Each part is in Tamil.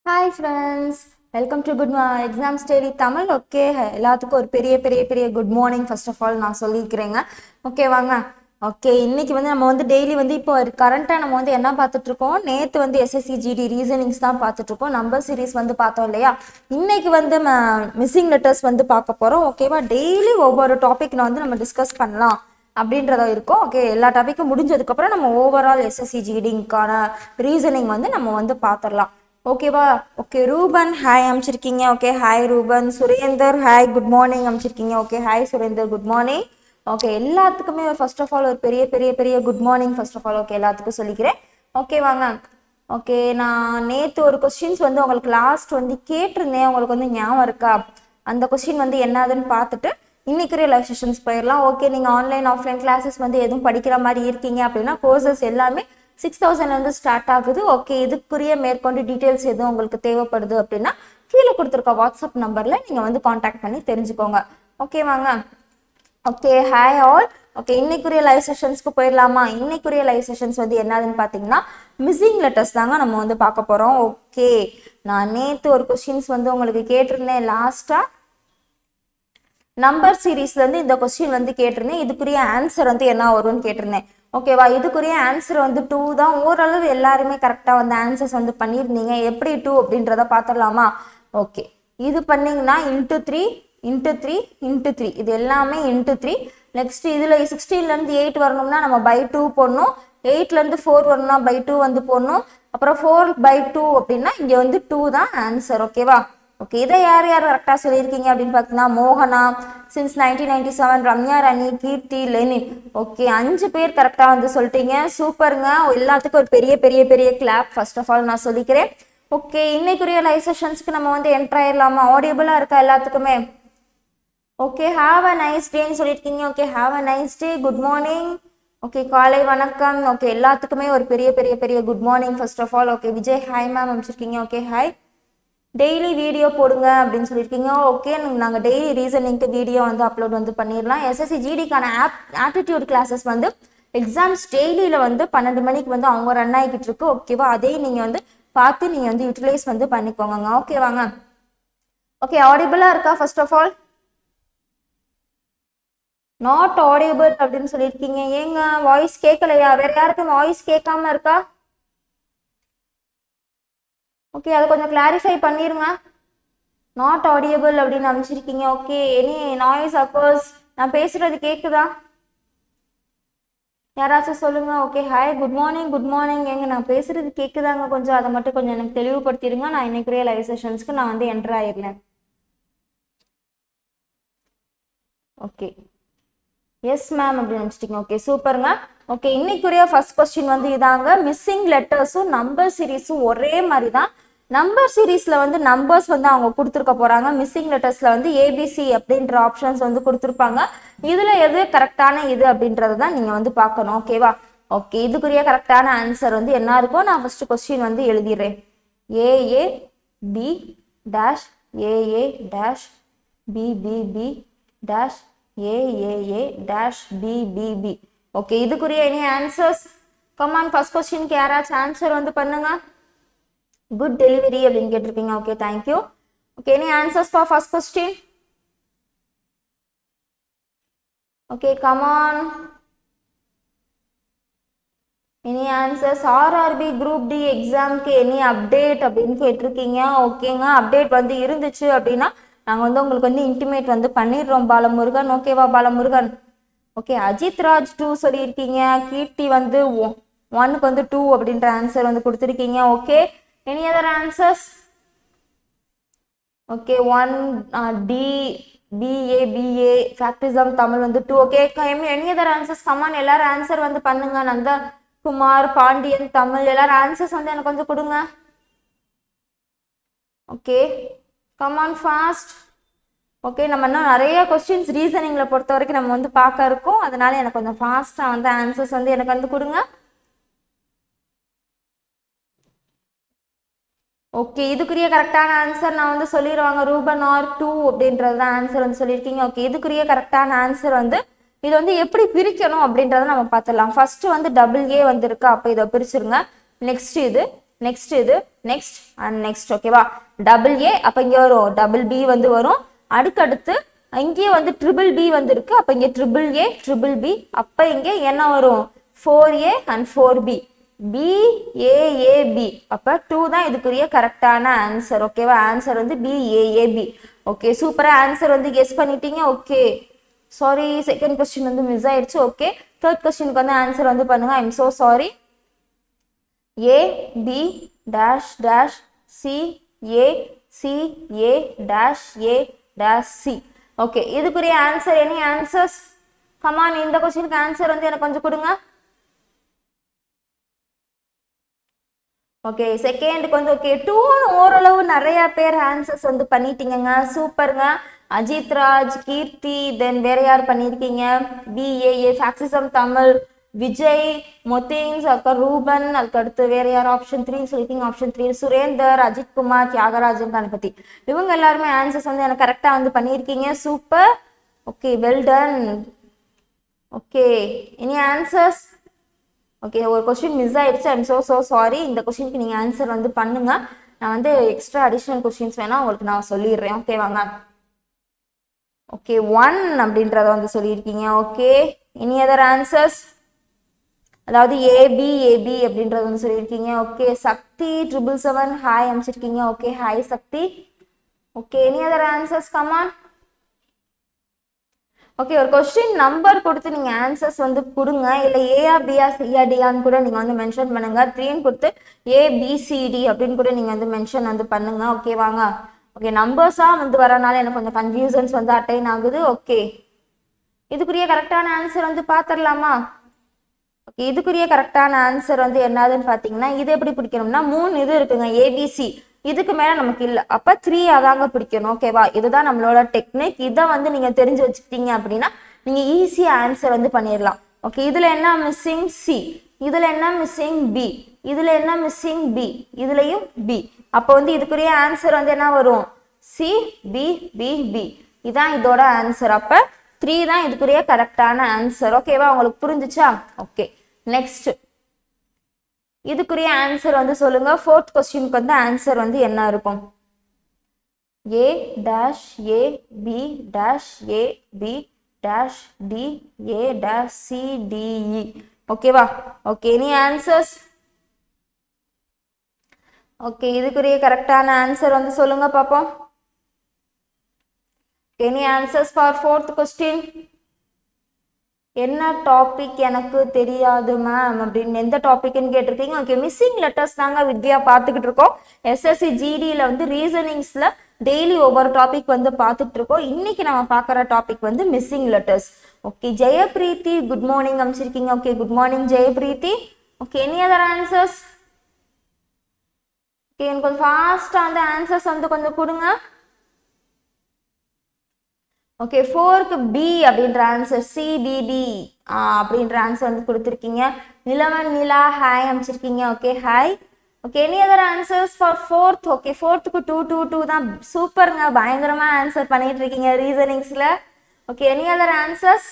Hi friends welcome to good exam study Tamil okay எல்லாத்துக்கும் ஒரு பெரிய பெரிய பெரிய good morning first of all நான் சொல்லிக்கிறேங்க ஓகே வாங்க ஓகே இன்னைக்கு வந்து நம்ம வந்து டெய்லி வந்து இப்போ கரண்ட்டாக நம்ம வந்து என்ன பார்த்துட்டு இருக்கோம் நேற்று வந்து எஸ்எஸ்சி ஜிடி ரீசனிங்ஸ் தான் பார்த்துட்டு இருக்கோம் நம்பர் சீரிஸ் வந்து பார்த்தோம் இல்லையா இன்னைக்கு வந்து மிஸ்ஸிங் லெட்டர்ஸ் வந்து பார்க்க போகிறோம் ஓகேவா டெய்லி ஒவ்வொரு டாபிக் வந்து நம்ம டிஸ்கஸ் பண்ணலாம் அப்படின்றத இருக்கும் ஓகே எல்லா டாப்பிக்கும் முடிஞ்சதுக்கப்புறம் நம்ம ஓவரால் எஸ்எஸ்சி ஜிடிங்க்கான ரீசனிங் வந்து நம்ம வந்து பார்த்துடலாம் ஓகேவா ஓகே ரூபன் ஹாய் அமைச்சிருக்கீங்க okay hi Ruban Surender hi good morning அமைச்சிருக்கீங்க okay hi Surender good morning okay எல்லாத்துக்குமே ஃபர்ஸ்ட் ஆஃப் ஆல் ஒரு பெரிய பெரிய பெரிய good morning first of all okay எல்லாத்துக்கும் சொல்லிக்கிறேன் ஓகே வாங்க ஓகே நான் நேற்று ஒரு கொஸ்டின்ஸ் வந்து உங்களுக்கு லாஸ்ட் வந்து கேட்டிருந்தேன் உங்களுக்கு வந்து ஞாபகம் இருக்கா அந்த கொஸ்டின் வந்து என்னதுன்னு பார்த்துட்டு இன்னைக்குரிய லைவ் செஷன்ஸ் போயிடலாம் ஓகே நீங்கள் ஆன்லைன் ஆஃப்லைன் கிளாஸஸ் வந்து எதுவும் படிக்கிற மாதிரி இருக்கீங்க அப்படின்னா கோர்சஸ் எல்லாமே சிக்ஸ் தௌசண்ட்லேருந்து ஸ்டார்ட் ஆகுது ஓகே இதுக்குரிய மேற்கொண்டு டீட்டெயில்ஸ் எதுவும் உங்களுக்கு தேவைப்படுது அப்படின்னா கீழே கொடுத்துருக்க வாட்ஸ்அப் நம்பரில் நீங்கள் வந்து காண்டாக்ட் பண்ணி தெரிஞ்சுக்கோங்க ஓகே வாங்க ஓகே ஹாய் ஆல் ஓகே இன்னைக்குரிய லைவ் செஷன்ஸ்க்கு போயிடலாமா இன்னைக்குரிய லைவ் செஷன்ஸ் வந்து என்னதுன்னு பார்த்தீங்கன்னா மிஸ்ஸிங் லெட்டர்ஸ் தாங்க நம்ம வந்து பார்க்க போகிறோம் ஓகே நான் நேற்று ஒரு கொஸ்டின்ஸ் வந்து உங்களுக்கு கேட்டிருந்தேன் லாஸ்ட்டாக நம்பர் சீரீஸ்லேருந்து இந்த கொஸ்டின் வந்து கேட்டிருந்தேன் இதுக்குரிய ஆன்சர் வந்து என்ன வரும்னு கேட்டிருந்தேன் ஓகேவா இதுக்குரிய ஆன்சர் வந்து டூ தான் ஓரளவு எல்லாருமே கரெக்டாக வந்து ஆன்சர்ஸ் வந்து பண்ணியிருந்தீங்க எப்படி டூ அப்படின்றத பார்த்துடலாமா ஓகே இது பண்ணீங்கன்னா into three into three into three இது எல்லாமே இன்ட்டு த்ரீ நெக்ஸ்ட் இதில் சிக்ஸ்டீன்லேருந்து எயிட் வரணும்னா நம்ம பை டூ போடணும் எயிட்லேருந்து ஃபோர் வரணும்னா பை டூ வந்து போடணும் அப்புறம் ஃபோர் பை டூ அப்படின்னா இங்கே வந்து டூ தான் ஆன்சர் ஓகேவா ஓகே இதை யார் யார் கரெக்டாக சொல்லியிருக்கீங்க அப்படின்னு பார்த்தீங்கன்னா மோகனா since nineteen ninety seven Ramya Rani Keerthi Lenin okay அஞ்சு பேர் கரெக்டாக வந்து சொல்லிட்டீங்க சூப்பருங்க எல்லாத்துக்கும் ஒரு பெரிய பெரிய பெரிய கிளாப் ஃபர்ஸ்ட் ஆஃப் ஆல் நான் சொல்லிக்கிறேன் ஓகே இன்னைக்குரிய லைவ் செஷன்ஸ்க்கு நம்ம வந்து என்ட்ரு ஆயிடலாமா ஆடியபிளாக இருக்கா எல்லாத்துக்குமே ஓகே ஹாவ் அ நைஸ் டேன்னு சொல்லியிருக்கீங்க okay have a nice day good morning okay காலை வணக்கம் ஓகே எல்லாத்துக்குமே ஒரு பெரிய பெரிய பெரிய good morning first of all okay Vijay hi ma'am அமைச்சிருக்கீங்க ஓகே ஹாய் டெய்லி வீடியோ போடுங்க அப்படின்னு சொல்லியிருக்கீங்க ஓகே நாங்கள் டெய்லி ரீசனிங்க்கு வீடியோ வந்து அப்லோட் வந்து பண்ணிடலாம் எஸ்எஸ்சி ஜிடிக்கான ஆப் ஆப்டிடியூட் கிளாஸஸ் வந்து எக்ஸாம்ஸ் டெய்லியில் வந்து பன்னெண்டு மணிக்கு வந்து அவங்க ரன் ஆகிக்கிட்டு இருக்கு ஓகேவா அதையும் நீங்கள் வந்து பார்த்து நீங்கள் வந்து யூட்டிலைஸ் வந்து பண்ணிக்கோங்க ஓகேவாங்க ஓகே ஆடிபிளாக இருக்கா first of all not audible அப்படின்னு சொல்லியிருக்கீங்க ஏங்க வாய்ஸ் கேட்கலையா வேற யாருக்கும் வாய்ஸ் கேட்காம இருக்கா ஓகே அதை கொஞ்சம் கிளாரிஃபை பண்ணிருங்க நாட் ஆடியபிள் அப்படின்னு அமைச்சிருக்கீங்க ஓகே எனி நாய்ஸ் அக்கோர்ஸ் நான் பேசுறது கேக்குதா யாராச்சும் சொல்லுங்க okay hi good morning good morning எங்க நான் பேசுறது கேக்குதாங்க கொஞ்சம் அதை மட்டும் கொஞ்சம் எனக்கு தெளிவுபடுத்திடுங்க நான் இன்னைக்குரிய லைவ் செஷன்ஸ்க்கு நான் வந்து என்டர் ஆயிடுறேன் ஓகே எஸ் மேம் அப்படின்னு நினச்சிட்டிங்க ஓகே சூப்பருங்க ஓகே இன்னைக்குரிய ஃபர்ஸ்ட் கொஸ்டின் வந்து இதாங்க மிஸ்ஸிங் லெட்டர்ஸும் நம்பர் சீரீஸும் ஒரே மாதிரி தான் நம்பர் சீரீஸில் வந்து நம்பர்ஸ் வந்து அவங்க கொடுத்துருக்க போகிறாங்க மிஸ்ஸிங் லெட்டர்ஸில் வந்து ஏபிசி அப்படின்ற ஆப்ஷன்ஸ் வந்து கொடுத்துருப்பாங்க இதில் எது கரெக்டான இது அப்படின்றத தான் நீங்கள் வந்து பார்க்கணும் ஓகேவா ஓகே இதுக்குரிய கரெக்டான ஆன்சர் வந்து என்ன இருக்கும் நான் ஃபர்ஸ்ட் கொஸ்டின் வந்து எழுதிடுறேன் A A B dash A A dash B B B dash A A A dash B B B okay இதுக்குரிய எனி ஆன்சர்ஸ் கமான் ஃபர்ஸ்ட் கொஸ்டினுக்கு யாராச்சும் ஆன்சர் வந்து பண்ணுங்க குட் டெலிவரி அப்படின்னு கேட்டிருக்கீங்க okay thank you okay any answers for first question okay come on any answers RRB group D எக்ஸாம்க்கு எனி அப்டேட் அப்படின்னு கேட்டிருக்கீங்க ஓகேங்க அப்டேட் வந்து இருந்துச்சு அப்படின்னா நாங்கள் வந்து உங்களுக்கு வந்து இன்டிமேட் வந்து பண்ணிடுறோம் பாலமுருகன் ஓகேவா பாலமுருகன் ஓகே அஜித் ராஜ் டூ சொல்லியிருக்கீங்க கீர்த்தி வந்து ஒன்னுக்கு வந்து டூ அப்படின்ற ஆன்சர் வந்து கொடுத்துருக்கீங்க okay any other answers okay one D B A B A ஃபேக்டிசம் தமிழ் வந்து two okay any other answers come on எல்லாரும் ஆன்சர் வந்து பண்ணுங்க நந்த குமார் பாண்டியன் தமிழ் எல்லாரும் ஆன்சர்ஸ் வந்து எனக்கு வந்து கொடுங்க ஓகே கமான் ஃபாஸ்ட் ஓகே நம்ம இன்னும் நிறைய கொஸ்டின்ஸ் ரீசனிங்கில் பொறுத்த வரைக்கும் நம்ம வந்து பார்க்க இருக்கோம் அதனால எனக்கு கொஞ்சம் ஃபாஸ்ட்டாக வந்து ஆன்சர்ஸ் வந்து எனக்கு வந்து கொடுங்க ஓகே இதுக்குரிய கரெக்டான ஆன்சர் நான் வந்து சொல்லிடுவாங்க ரூபன் ஆர் டூ அப்படின்றது தான் ஆன்சர் வந்து சொல்லியிருக்கீங்க ஓகே இதுக்குரிய கரெக்டான ஆன்சர் வந்து இது வந்து எப்படி பிரிக்கணும் அப்படின்றத நம்ம பார்த்துடலாம் ஃபர்ஸ்ட் வந்து டபுள் ஏ வந்திருக்கு அப்போ இதை பிரிச்சிருங்க நெக்ஸ்ட் இது நெக்ஸ்ட் இது நெக்ஸ்ட் அண்ட் நெக்ஸ்ட் ஓகேவா டபுள் ஏ அப்போ இங்கே வரும் டபுள் பி வந்து வரும் அடுக்கடுத்து இங்கேயே வந்து ட்ரிபிள் பி வந்து இருக்கு அப்போ இங்கே ட்ரிபிள் ஏ ட்ரிபிள் பி அப்போ இங்கே என்ன வரும் four A and four B B A A B அப்போ டூ தான் இதுக்குரிய கரெக்டான ஆன்சர் ஓகேவா ஆன்சர் வந்து B A A B okay சூப்பராக ஆன்சர் வந்து கெஸ் பண்ணிட்டீங்க ஓகே சாரி செகண்ட் கொஸ்டின் வந்து மிஸ் ஆயிடுச்சு ஓகே தேர்ட் கொஸ்டினுக்கு வந்து ஆன்சர் வந்து பண்ணுங்க I'm so sorry A B dash dash C A C A dash A dash C okay இதுக்குரிய ஆன்சர் எனி ஆன்சர்ஸ் கமான் இந்த கொஸ்டினுக்கு ஆன்சர் வந்து எனக்கு கொஞ்சம் கொடுங்க ஓகே செகண்டுக்கு வந்து ஓகே டூன்னு ஓரளவு நிறைய பேர் ஆன்சர்ஸ் வந்து பண்ணிட்டீங்கங்க சூப்பருங்க அஜித் ராஜ் கீர்த்தி தென் வேற யார் பண்ணியிருக்கீங்க பிஏஏ ஃபேக்சிசம் தமிழ் விஜய் மொத்தேன்ஸ் அப்புறம் ரூபன் அதுக்கு அடுத்து வேற யார் ஆப்ஷன் த்ரீ சொல்லிருக்கீங்க ஆப்ஷன் த்ரீ சுரேந்தர் அஜித் குமார் தியாகராஜன் கணபதி இவங்க எல்லாருமே ஆன்சர்ஸ் வந்து எனக்கு கரெக்டாக வந்து பண்ணியிருக்கீங்க super okay well done okay any answers okay ஒரு கொஸ்டின் மிஸ் ஆயிடுச்சு ஐம் so so சாரி இந்த கொஸ்டினுக்கு நீங்கள் ஆன்சர் வந்து பண்ணுங்க நான் வந்து எக்ஸ்ட்ரா அடிஷ்னல் கொஸ்டின்ஸ் வேணா உங்களுக்கு நான் சொல்லிடுறேன் ஓகேவாங்க ஓகே ஒன் அப்படின்றத வந்து சொல்லியிருக்கீங்க ஓகே எனி அதர் ஆன்சர்ஸ் அதாவது ஏபி ஏபி அப்படின்றது வந்து சொல்லியிருக்கீங்க okay Sakthi triple seven hi அமைச்சிருக்கீங்க okay hi Sakthi okay any other answers come on okay ஒரு கொஸ்டின் நம்பர் கொடுத்து நீங்க ஆன்சர்ஸ் வந்து கொடுங்க இல்ல ஏஆ பிஆ சிஆ டிஆன்னு கூட நீங்க வந்து மென்ஷன் பண்ணுங்க த்ரீன்னு கொடுத்து ஏ பிசிடி அப்படின்னு கூட நீங்க வந்து மென்ஷன் வந்து பண்ணுங்க ஓகேவாங்க ஓகே நம்பர்ஸா வந்து வரனால எனக்கு கொஞ்சம் கன்ஃபியூசன்ஸ் வந்து அட்டைன் ஆகுது ஓகே இதுக்குரிய கரெக்டான ஆன்சர் வந்து பார்த்துடலாமா ஓகே இதுக்குரிய கரெக்டான ஆன்சர் வந்து என்னதுன்னு பார்த்தீங்கன்னா இது எப்படி பிடிக்கணும்னா மூணு இது இருக்குங்க ஏபிசி இதுக்கு மேல நமக்கு இல்லை அப்ப த்ரீ அதாங்க பிடிக்கணும் ஓகேவா இதுதான் நம்மளோட டெக்னிக் இதை வந்து நீங்க தெரிஞ்சு வச்சுக்கிட்டீங்க அப்படின்னா நீங்க ஈஸியா ஆன்சர் வந்து பண்ணிடலாம் ஓகே இதுல என்ன மிஸ்ஸிங் சி இதுல என்ன மிஸ்ஸிங் பி இதுல என்ன மிஸ்ஸிங் பி இதுலயும் பி அப்போ வந்து இதுக்குரிய ஆன்சர் வந்து என்ன வரும் சி பி பி பி இதான் இதோட ஆன்சர் அப்ப த்ரீ தான் இதுக்குரிய கரெக்டான ஆன்சர் ஓகேவா உங்களுக்கு புரிஞ்சுச்சா ஓகே நெக்ஸ்ட் இதுக்குரிய ஆன்சர் வந்து சொல்லுங்க ஃபோர்த் கொஸ்டினுக்கு வந்து ஆன்சர் வந்து என்ன இருக்கும் A dash A B dash A B dash D A dash C D E ஓகேவா ஓகே எனி ஆன்சர்ஸ் ஓகே இதுக்குரிய கரெக்டான ஆன்சர் வந்து சொல்லுங்க பாப்போம் any answers for fourth question என்ன டாபிக் எனக்கு தெரியாது மேம் அப்படின்னு எந்த டாபிக்னு கேட்டிருக்கீங்க ஓகே மிஸ்ஸிங் லெட்டர்ஸ் தாங்க வித்யா பார்த்துக்கிட்டு இருக்கோம் எஸ்எஸ்சி ஜிடியில் வந்து ரீசனிங்ஸில் டெய்லி ஒவ்வொரு டாபிக் வந்து பார்த்துட்டு இருக்கோம் இன்னைக்கு நம்ம பார்க்குற டாபிக் வந்து missing letters okay Jayapreethi good morning அமைச்சிருக்கீங்க okay good morning Jayapreethi okay any other answers okay எனக்கு கொஞ்சம் ஃபாஸ்ட்டாக வந்து ஆன்சர்ஸ் வந்து கொஞ்சம் கொடுங்க ஓகே ஃபோருக்கு பி அப்படின்ற ஆன்சர் சிபிபி அப்படின்ற ஆன்சர் வந்து கொடுத்துருக்கீங்க நிலவன் நிலா ஹாய் அமைச்சிருக்கீங்க okay hi okay any other answers for fourth okay ஃபோர்த்துக்கு டூ டூ டூ தான் சூப்பருங்க பயங்கரமா ஆன்சர் பண்ணிட்டு இருக்கீங்க ரீசனிங்ஸ்ல okay any other answers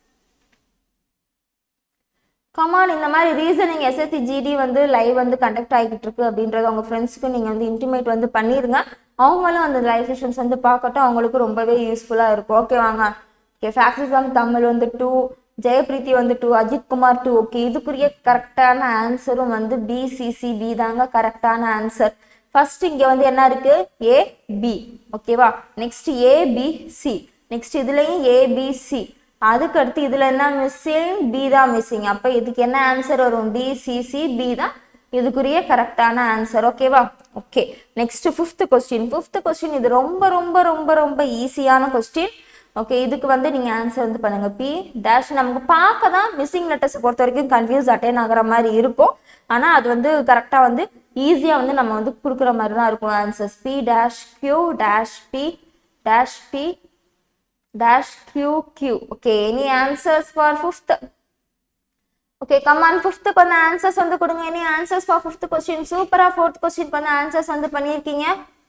come on இந்த மாதிரி ரீசனிங் எஸ்எஸ்சி ஜிடி வந்து லைவ் வந்து கண்டக்ட் ஆகிட்டு இருக்கு அப்படின்றத உங்க ஃப்ரெண்ட்ஸ்க்கு நீங்க வந்து இன்டிமேட் வந்து பண்ணிருங்க அவங்களும் அந்த லைவ் செஷன்ஸ் வந்து பார்க்கட்டும் அவங்களுக்கு ரொம்பவே யூஸ்ஃபுல்லா இருக்கும் ஓகே வாங்க ஓகே ஃபேக்சிசம் தமிழ் வந்து டூ ஜெயபிரீத்தி வந்து two Ajith Kumar two okay இதுக்குரிய கரெக்டான ஆன்சரும் வந்து பிசிசிபி தாங்க கரெக்டான ஆன்சர் ஃபர்ஸ்ட் இங்க வந்து என்ன இருக்கு ஏ பி ஓகேவா நெக்ஸ்ட் ஏபிசி நெக்ஸ்ட் இதுலயும் ஏபிசி அதுக்கு அடுத்து இதுல என்ன மிஸ்ஸிங் பி தான் மிஸ்ஸிங் அப்ப இதுக்கு என்ன ஆன்சர் வரும் பி சி சி பி தான் இதுக்குரிய கரெக்டான ஆன்சர் ஓகேவா okay next fifth question fifth question இது ரொம்ப ரொம்ப ரொம்ப ரொம்ப ஈஸியான கொஸ்டின் ஓகே இதுக்கு வந்து நீங்க ஆன்சர் வந்து பண்ணுங்க பி டேஷ் நமக்கு பார்க்க தான் மிஸ்ஸிங் லெட்டர்ஸ் பொறுத்த வரைக்கும் கன்ஃபியூஸ் அட்டைன் ஆகிற மாதிரி இருக்கும் ஆனா அது வந்து கரெக்டா வந்து ஈஸியா வந்து நம்ம வந்து கொடுக்குற மாதிரி தான் இருக்கும் answers B dash Q dash B dash B dash q q okay any answers for fifth okay come on fifth கொஞ்சம் answers வந்து கொடுங்க any answers for fifth question சூப்பரா fourth question கொஞ்சம் answers வந்து பண்ணியிருக்கீங்க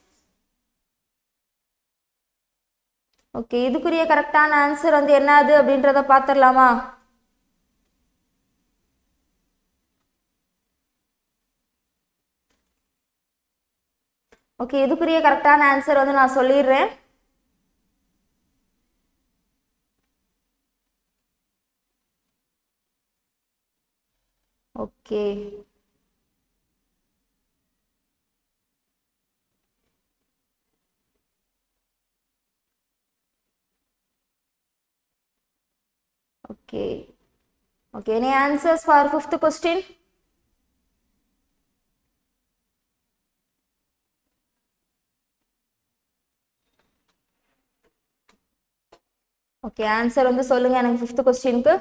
ஓகே இதுக்குரிய கரெக்டான ஆன்சர் வந்து என்னது அப்படின்றத பார்த்துடலாமா ஓகே இதுக்குரிய கரெக்டான ஆன்சர் வந்து நான் சொல்லிடுறேன் okay Okay. Okay, any answers for fifth question? Okay answer வந்து சொல்லுங்க எனக்கு ஃபிஃப்த் கொஸ்டினுக்கு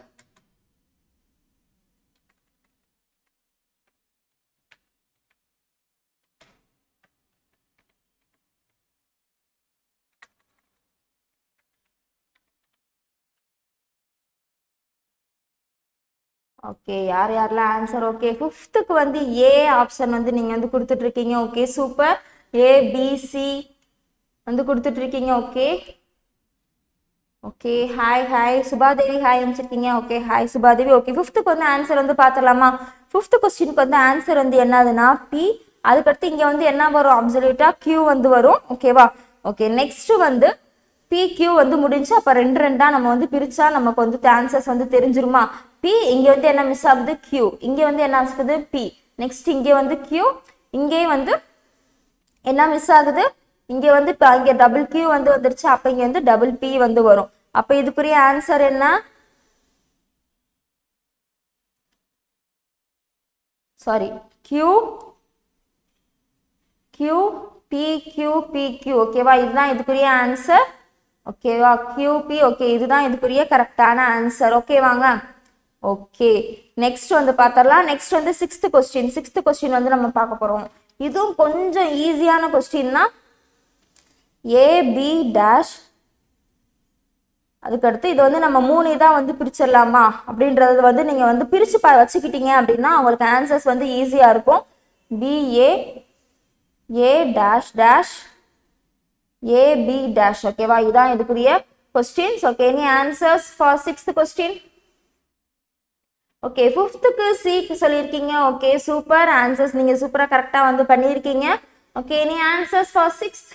ஓகே யார் யாரெல்லாம் ஆன்சர் ஓகே ஃபிஃப்த்துக்கு வந்து ஏ ஆப்ஷன் வந்து நீங்கள் வந்து கொடுத்துட்ருக்கீங்க ஓகே சூப்பர் ஏ பிசி வந்து கொடுத்துட்ருக்கீங்க okay okay hi hi Subadevi hi அனுப்பிச்சிருக்கீங்க ஓகே ஹாய் சுபாதேவி ஓகே ஃபிஃப்த்துக்கு வந்து ஆன்சர் வந்து பார்த்துடலாமா ஃபிஃப்த் கொஸ்டினுக்கு வந்து ஆன்சர் வந்து என்னதுன்னா பி அதுக்கடுத்து இங்கே வந்து என்ன வரும் அப்சல்யூட்டாக கியூ வந்து வரும் ஓகேவா ஓகே நெக்ஸ்ட் வந்து பி கியூ வந்து முடிஞ்சு அப்போ ரெண்டு ரெண்டா நம்ம வந்து பிரிச்சா நமக்கு வந்து ஆன்சர்ஸ் வந்து தெரிஞ்சிருமா பி இங்கே வந்து என்ன மிஸ் ஆகுது கியூ இங்கே வந்து என்ன ஆகுது பி நெக்ஸ்ட் இங்கே வந்து கியூ இங்கேயும் வந்து என்ன மிஸ் ஆகுது இங்கே வந்து இப்போ இங்கே டபுள் கியூ வந்து வந்துருச்சு அப்போ இங்கே வந்து டபுள் பி வந்து வரும் அப்போ இதுக்குரிய ஆன்சர் என்ன sorry Q Q B Q B Q ஓகேவா இதுதான் இதுக்குரிய ஆன்சர் ஓகேவா கியூபி ஓகே இதுதான் இதுக்குரிய கரெக்டான ஆன்சர் ஓகேவாங்க ஓகே நெக்ஸ்ட் வந்து பார்த்தரலாம் நெக்ஸ்ட் வந்து சிக்ஸ்த் கொஸ்டின் சிக்ஸ்த் கொஸ்டின் வந்து நம்ம பார்க்க போறோம் இதுவும் கொஞ்சம் ஈஸியான கொஸ்டின் தான் ஏபி டேஷ் அதுக்கடுத்து இது வந்து நம்ம மூணு இதாக வந்து பிரிச்சிடலாமா அப்படின்றது வந்து நீங்கள் வந்து பிரித்து ப வச்சுக்கிட்டீங்க அப்படின்னா உங்களுக்கு ஆன்சர்ஸ் வந்து ஈஸியாக இருக்கும் B A A dash dash A B dash ஓகேவா இதான் இதுக்குரிய questions okay any answers for sixth question okay ஃபிஃப்த்துக்கு சிக்கு சொல்லியிருக்கீங்க ஓகே சூப்பர் ஆன்சர்ஸ் நீங்கள் சூப்பராக கரெக்டாக வந்து பண்ணியிருக்கீங்க okay any answers for sixth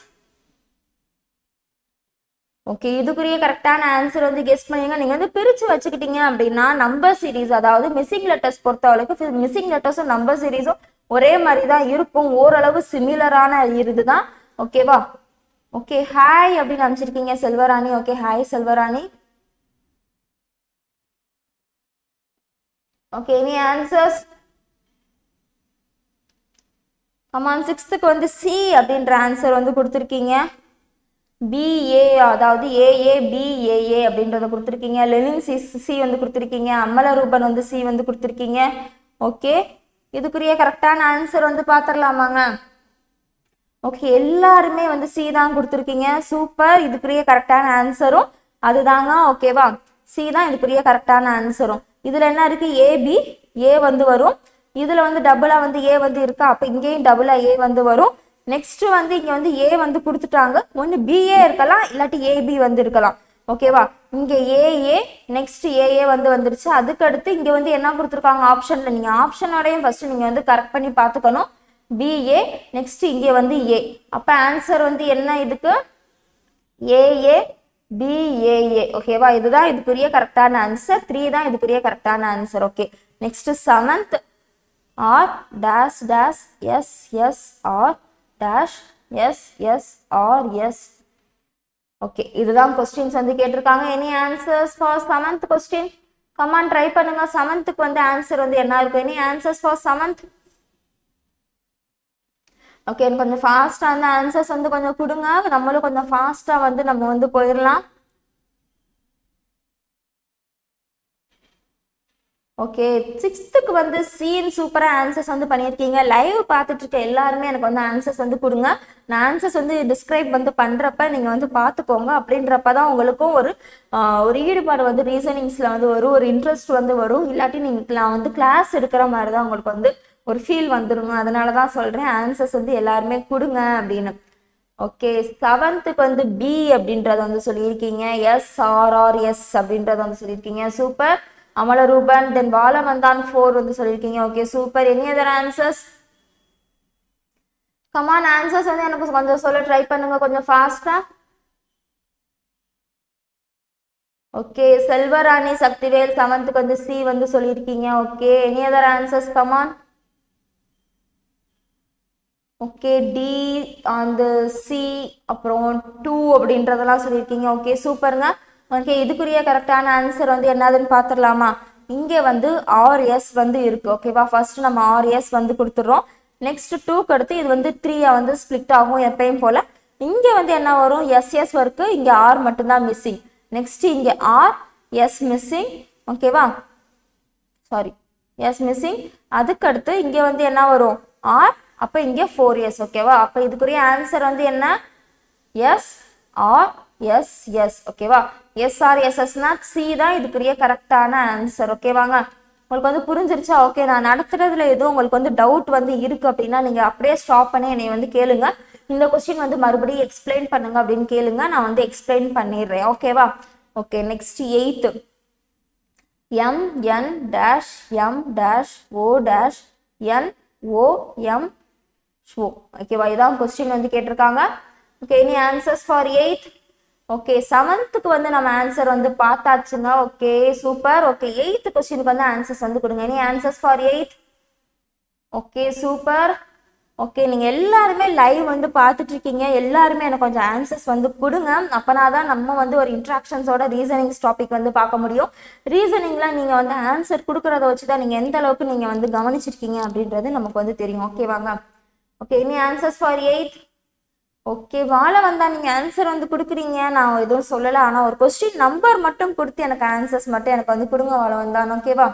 okay இதுக்குரிய கரெக்டான ஆன்சர் வந்து கெஸ் பண்ணுங்க நீங்கள் வந்து பிரித்து வச்சுக்கிட்டீங்க அப்படின்னா நம்பர் சீரீஸ் அதாவது மிஸ்ஸிங் லெட்டர்ஸ் பொறுத்தவரைக்கும் மிஸ்ஸிங் லெட்டர்ஸும் நம்பர் சீரீஸும் ஒரே மாதிரி தான் இருக்கும் ஓரளவு சிமிலரான இதுதான் ஓகேவா ஓகே ஹாய் அப்படின்னு அனுப்பிச்சிருக்கீங்க Selvarani okay hi Selvarani okay any answers come on சிக்ஸ்த்துக்கு வந்து சி அப்படின்ற ஆன்சர் வந்து கொடுத்துருக்கீங்க பிஏ அதாவது ஏஏ பிஏஏ அப்படின்றத கொடுத்துருக்கீங்க லெனின் சி சி வந்து கொடுத்துருக்கீங்க அம்மல ரூபன் வந்து சி வந்து கொடுத்துருக்கீங்க ஓகே இதுக்குரிய கரெக்டான ஆன்சர் வந்து பார்த்துடலாமாங்க ஓகே எல்லாருமே வந்து சி தான் கொடுத்துருக்கீங்க சூப்பர் இதுக்குரிய கரெக்டான ஆன்சரும் அதுதாங்க ஓகேவா சி தான் இதுக்குரிய கரெக்டான ஆன்சரும் இதில் என்ன இருக்கு ஏபி ஏ வந்து வரும் இதில் வந்து டபுளாக வந்து ஏ வந்து இருக்கா அப்போ இங்கேயும் டபுளாக ஏ வந்து வரும் நெக்ஸ்ட் வந்து இங்கே வந்து ஏ வந்து கொடுத்துட்டாங்க ஒன்று பிஏ இருக்கலாம் இல்லாட்டி ஏபி வந்து இருக்கலாம் ஓகேவா இங்கே ஏஏ நெக்ஸ்ட் ஏஏ வந்து வந்துருச்சு அதுக்கடுத்து இங்கே வந்து என்ன கொடுத்துருக்காங்க ஆப்ஷனில் நீங்கள் ஆப்ஷனோடையும் ஃபஸ்ட்டு நீங்கள் வந்து கரெக்ட் பண்ணி பார்த்துக்கணும் பிஏ நெக்ஸ்ட் இங்கே வந்து ஏ அப்போ ஆன்சர் வந்து என்ன இதுக்கு ஏஏ பிஏஏ ஓகேவா இதுதான் இதுக்குரிய கரெக்டான ஆன்சர் த்ரீ தான் இதுக்குரிய கரெக்டான answer okay next seventh R dash dash S S R dash S S R S okay இதுதான் கொஸ்டின்ஸ் வந்து கேட்டிருக்காங்க any answers for seventh question come on try பண்ணுங்க செவன்த்துக்கு வந்து ஆன்சர் வந்து என்ன இருக்கும் any answers for seventh okay எனக்கு கொஞ்சம் ஃபாஸ்ட்டாக வந்து ஆன்சர்ஸ் வந்து கொஞ்சம் கொடுங்க நம்மளும் கொஞ்சம் ஃபாஸ்ட்டாக வந்து நம்ம வந்து போயிடலாம் ஓகே சிக்ஸ்த்துக்கு வந்து சீன் சூப்பராக ஆன்சர்ஸ் வந்து பண்ணியிருக்கீங்க லைவ் பார்த்துட்டு இருக்க எல்லாருமே எனக்கு வந்து ஆன்சர்ஸ் வந்து கொடுங்க நான் ஆன்சர்ஸ் வந்து டிஸ்கிரைப் வந்து பண்ணுறப்ப நீங்கள் வந்து பார்த்துக்கோங்க அப்படின்றப்ப தான் உங்களுக்கும் ஒரு ஆஹ், ஒரு ஈடுபாடு வந்து ரீசனிங்ஸில் வந்து வரும் ஒரு இன்ட்ரெஸ்ட் வந்து வரும் இல்லாட்டி நீங்கள் நான் வந்து கிளாஸ் எடுக்கிற மாதிரி தான் உங்களுக்கு வந்து ஒரு ஃபீல் வந்துருங்க அதனால தான் சொல்கிறேன் ஆன்சர்ஸ் வந்து எல்லாருமே கொடுங்க அப்படின்னு ஓகே செவன்த்துக்கு வந்து பி அப்படின்றத வந்து சொல்லியிருக்கீங்க எஸ் ஆர்ஆர் எஸ் அப்படின்றத வந்து சொல்லியிருக்கீங்க சூப்பர் அமலரூபன் தென் வாலமந்தான் ஃபோர் வந்து சொல்லியிருக்கீங்க okay super any other answers come on answers வந்து எனக்கு கொஞ்சம் சொல்ல ட்ரை பண்ணுங்க கொஞ்சம் ஃபாஸ்டா ஓகே செல்வராணி சக்திவேல் செவன்த்துக்கு வந்து சி வந்து சொல்லியிருக்கீங்க okay any other answers come on okay D அந்த சி அப்புறம் டூ அப்படின்றதெல்லாம் சொல்லியிருக்கீங்க ஓகே சூப்பருங்க ஓகே இதுக்குரிய கரெக்டான ஆன்சர் வந்து என்னதுன்னு பார்த்துடலாமா இங்கே வந்து ஆர்எஸ் வந்து இருக்கு ஓகேவா ஃபர்ஸ்ட் நம்ம ஆர்எஸ் வந்து கொடுத்துட்றோம் நெக்ஸ்ட் டூக்கு அடுத்து இது வந்து த்ரீயா வந்து ஸ்ப்ளிட் ஆகும் எப்பயும் போல இங்கே வந்து என்ன வரும் எஸ்எஸ் ஒர்க்கு இங்கே ஆர் மட்டும்தான் மிஸ்ஸிங் நெக்ஸ்ட் இங்கே ஆர் எஸ் மிஸ்ஸிங் ஓகேவா சாரி எஸ் மிஸ்ஸிங் அதுக்கடுத்து இங்கே வந்து என்ன வரும் ஆர் அப்போ இங்கே ஃபோர் இயர்ஸ் ஓகேவா அப்போ இதுக்குரிய ஆன்சர் வந்து என்ன எஸ் ஆர் எஸ் எஸ் ஓகேவா எஸ் ஆர் எஸ்எஸ்னா சி தான் இதுக்குரிய கரெக்டான ஆன்சர் ஓகேவாங்க உங்களுக்கு வந்து புரிஞ்சிருச்சா ஓகே நான் நடத்துறதுல எதுவும் உங்களுக்கு வந்து டவுட் வந்து இருக்கு அப்படின்னா நீங்க அப்படியே ஸ்டாப் பண்ணி என்னை வந்து கேளுங்க இந்த கொஸ்டின் வந்து மறுபடியும் எக்ஸ்பிளைன் பண்ணுங்க அப்படின்னு கேளுங்க நான் வந்து எக்ஸ்பிளைன் பண்ணிடுறேன் ஓகேவா okay next eighth M N dash M dash O dash N O M show ஓகேவா இதான் கொஸ்டின் வந்து கேட்டிருக்காங்க okay any answers for eighth okay செவன்த்துக்கு வந்து நம்ம ஆன்சர் வந்து பார்த்தாச்சுங்க ஓகே சூப்பர் ஓகே எயித்து கொஸ்டினுக்கு வந்து ஆன்சர்ஸ் வந்து கொடுங்க any answers for eighth okay super okay நீங்கள் எல்லாருமே லைவ் வந்து பார்த்துட்டு இருக்கீங்க எல்லாருமே எனக்கு கொஞ்சம் ஆன்சர்ஸ் வந்து கொடுங்க அப்போனா தான் நம்ம வந்து ஒரு இன்ட்ராக்ஷன்ஸோட ரீசனிங்ஸ் டாபிக் வந்து பார்க்க முடியும் ரீசனிங்கில் நீங்கள் வந்து ஆன்சர் கொடுக்குறத வச்சு தான் நீங்கள் எந்த அளவுக்கு நீங்கள் வந்து கவனிச்சிருக்கீங்க அப்படின்றது நமக்கு வந்து தெரியும் ஓகேவாங்க okay any answers for eighth okay வாழ வந்தா நீங்கள் ஆன்சர் வந்து கொடுக்குறீங்க நான் எதுவும் சொல்லலை ஆனால் ஒரு கொஸ்டின் நம்பர் மட்டும் கொடுத்து எனக்கு ஆன்சர்ஸ் மட்டும் எனக்கு வந்து கொடுங்க வாழ வந்தான் ஓகேவா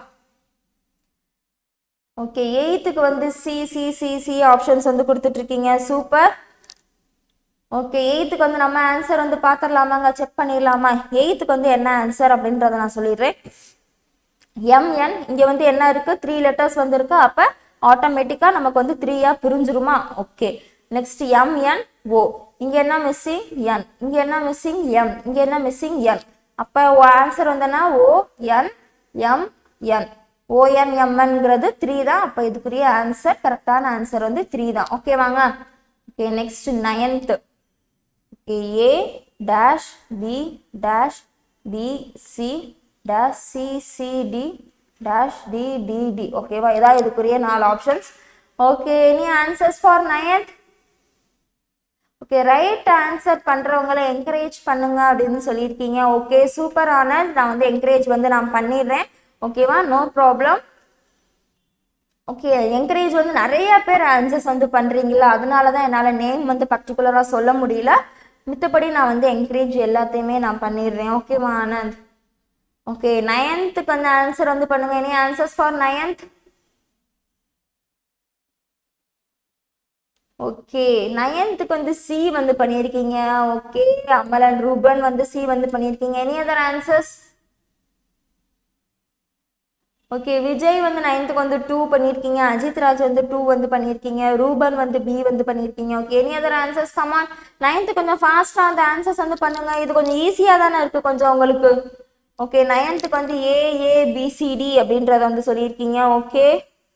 ஓகே எயித்துக்கு வந்து C C C C options வந்து கொடுத்துட்ருக்கீங்க சூப்பர் ஓகே எயித்துக்கு வந்து நம்ம ஆன்சர் வந்து பார்த்துடலாமாங்க செக் பண்ணிடலாமா எயித்துக்கு வந்து என்ன ஆன்சர் அப்படின்றத நான் சொல்லிடுறேன் எம்என் இங்கே வந்து என்ன இருக்குது த்ரீ லெட்டர்ஸ் வந்து இருக்கு அப்போ ஆட்டோமேட்டிக்காக நமக்கு வந்து த்ரீயாக பிரிஞ்சிருமா ஓகே நெக்ஸ்ட் எம்என் ஓ இங்கே என்ன மிஸ்ஸிங் என் இங்கே என்ன மிஸ்ஸிங் எம் இங்கே என்ன மிஸ்ஸிங் என் அப்போ ஆன்சர் வந்து என்ன ஓ என் எம் என் ஓஎன்எம்என்ங்கிறது த்ரீ தான் அப்போ இதுக்குரிய ஆன்சர் கரெக்டான ஆன்சர் வந்து த்ரீ தான் ஓகேவாங்க okay next ninth okay A dash B dash B C dash C C D dash D D D ஓகேவா இதான் இதுக்குரிய நாலு options okay any answers for ninth okay right answer பண்ணுறவங்கள என்கரேஜ் பண்ணுங்க அப்படின்னு சொல்லியிருக்கீங்க ஓகே சூப்பர் ஆனந்த் நான் வந்து என்கரேஜ் வந்து நான் பண்ணிடுறேன் ஓகேவா நோ ப்ராப்ளம் ஓகே என்கரேஜ் வந்து நிறைய பேர் ஆன்சர்ஸ் வந்து பண்ணுறீங்களா அதனால தான் என்னால் நேம் வந்து பர்டிகுலராக சொல்ல முடியல மித்தபடி நான் வந்து என்கரேஜ் எல்லாத்தையுமே நான் பண்ணிடுறேன் ஓகேவா ஆனந்த் ஓகே நயன்த்துக்கு வந்து ஆன்சர் வந்து பண்ணுங்க any answers for ninth okay நயன்த்துக்கு வந்து சி வந்து பண்ணியிருக்கீங்க ஓகே அமலன் ரூபன் வந்து சி வந்து பண்ணியிருக்கீங்க any other answers okay Vijay வந்து நைன்த்துக்கு வந்து டூ பண்ணியிருக்கீங்க அஜித் ராஜ் வந்து டூ வந்து பண்ணியிருக்கீங்க ரூபன் வந்து பி வந்து பண்ணியிருக்கீங்க okay any other answers come on ninth கொஞ்சம் ஃபாஸ்ட்டாக அந்த ஆன்சர்ஸ் வந்து பண்ணுங்க இது கொஞ்சம் ஈஸியாக தானே இருக்குது கொஞ்சம் உங்களுக்கு ஓகே நைன்த்துக்கு வந்து ஏ ஏ பிசிடி அப்படின்றத வந்து சொல்லியிருக்கீங்க okay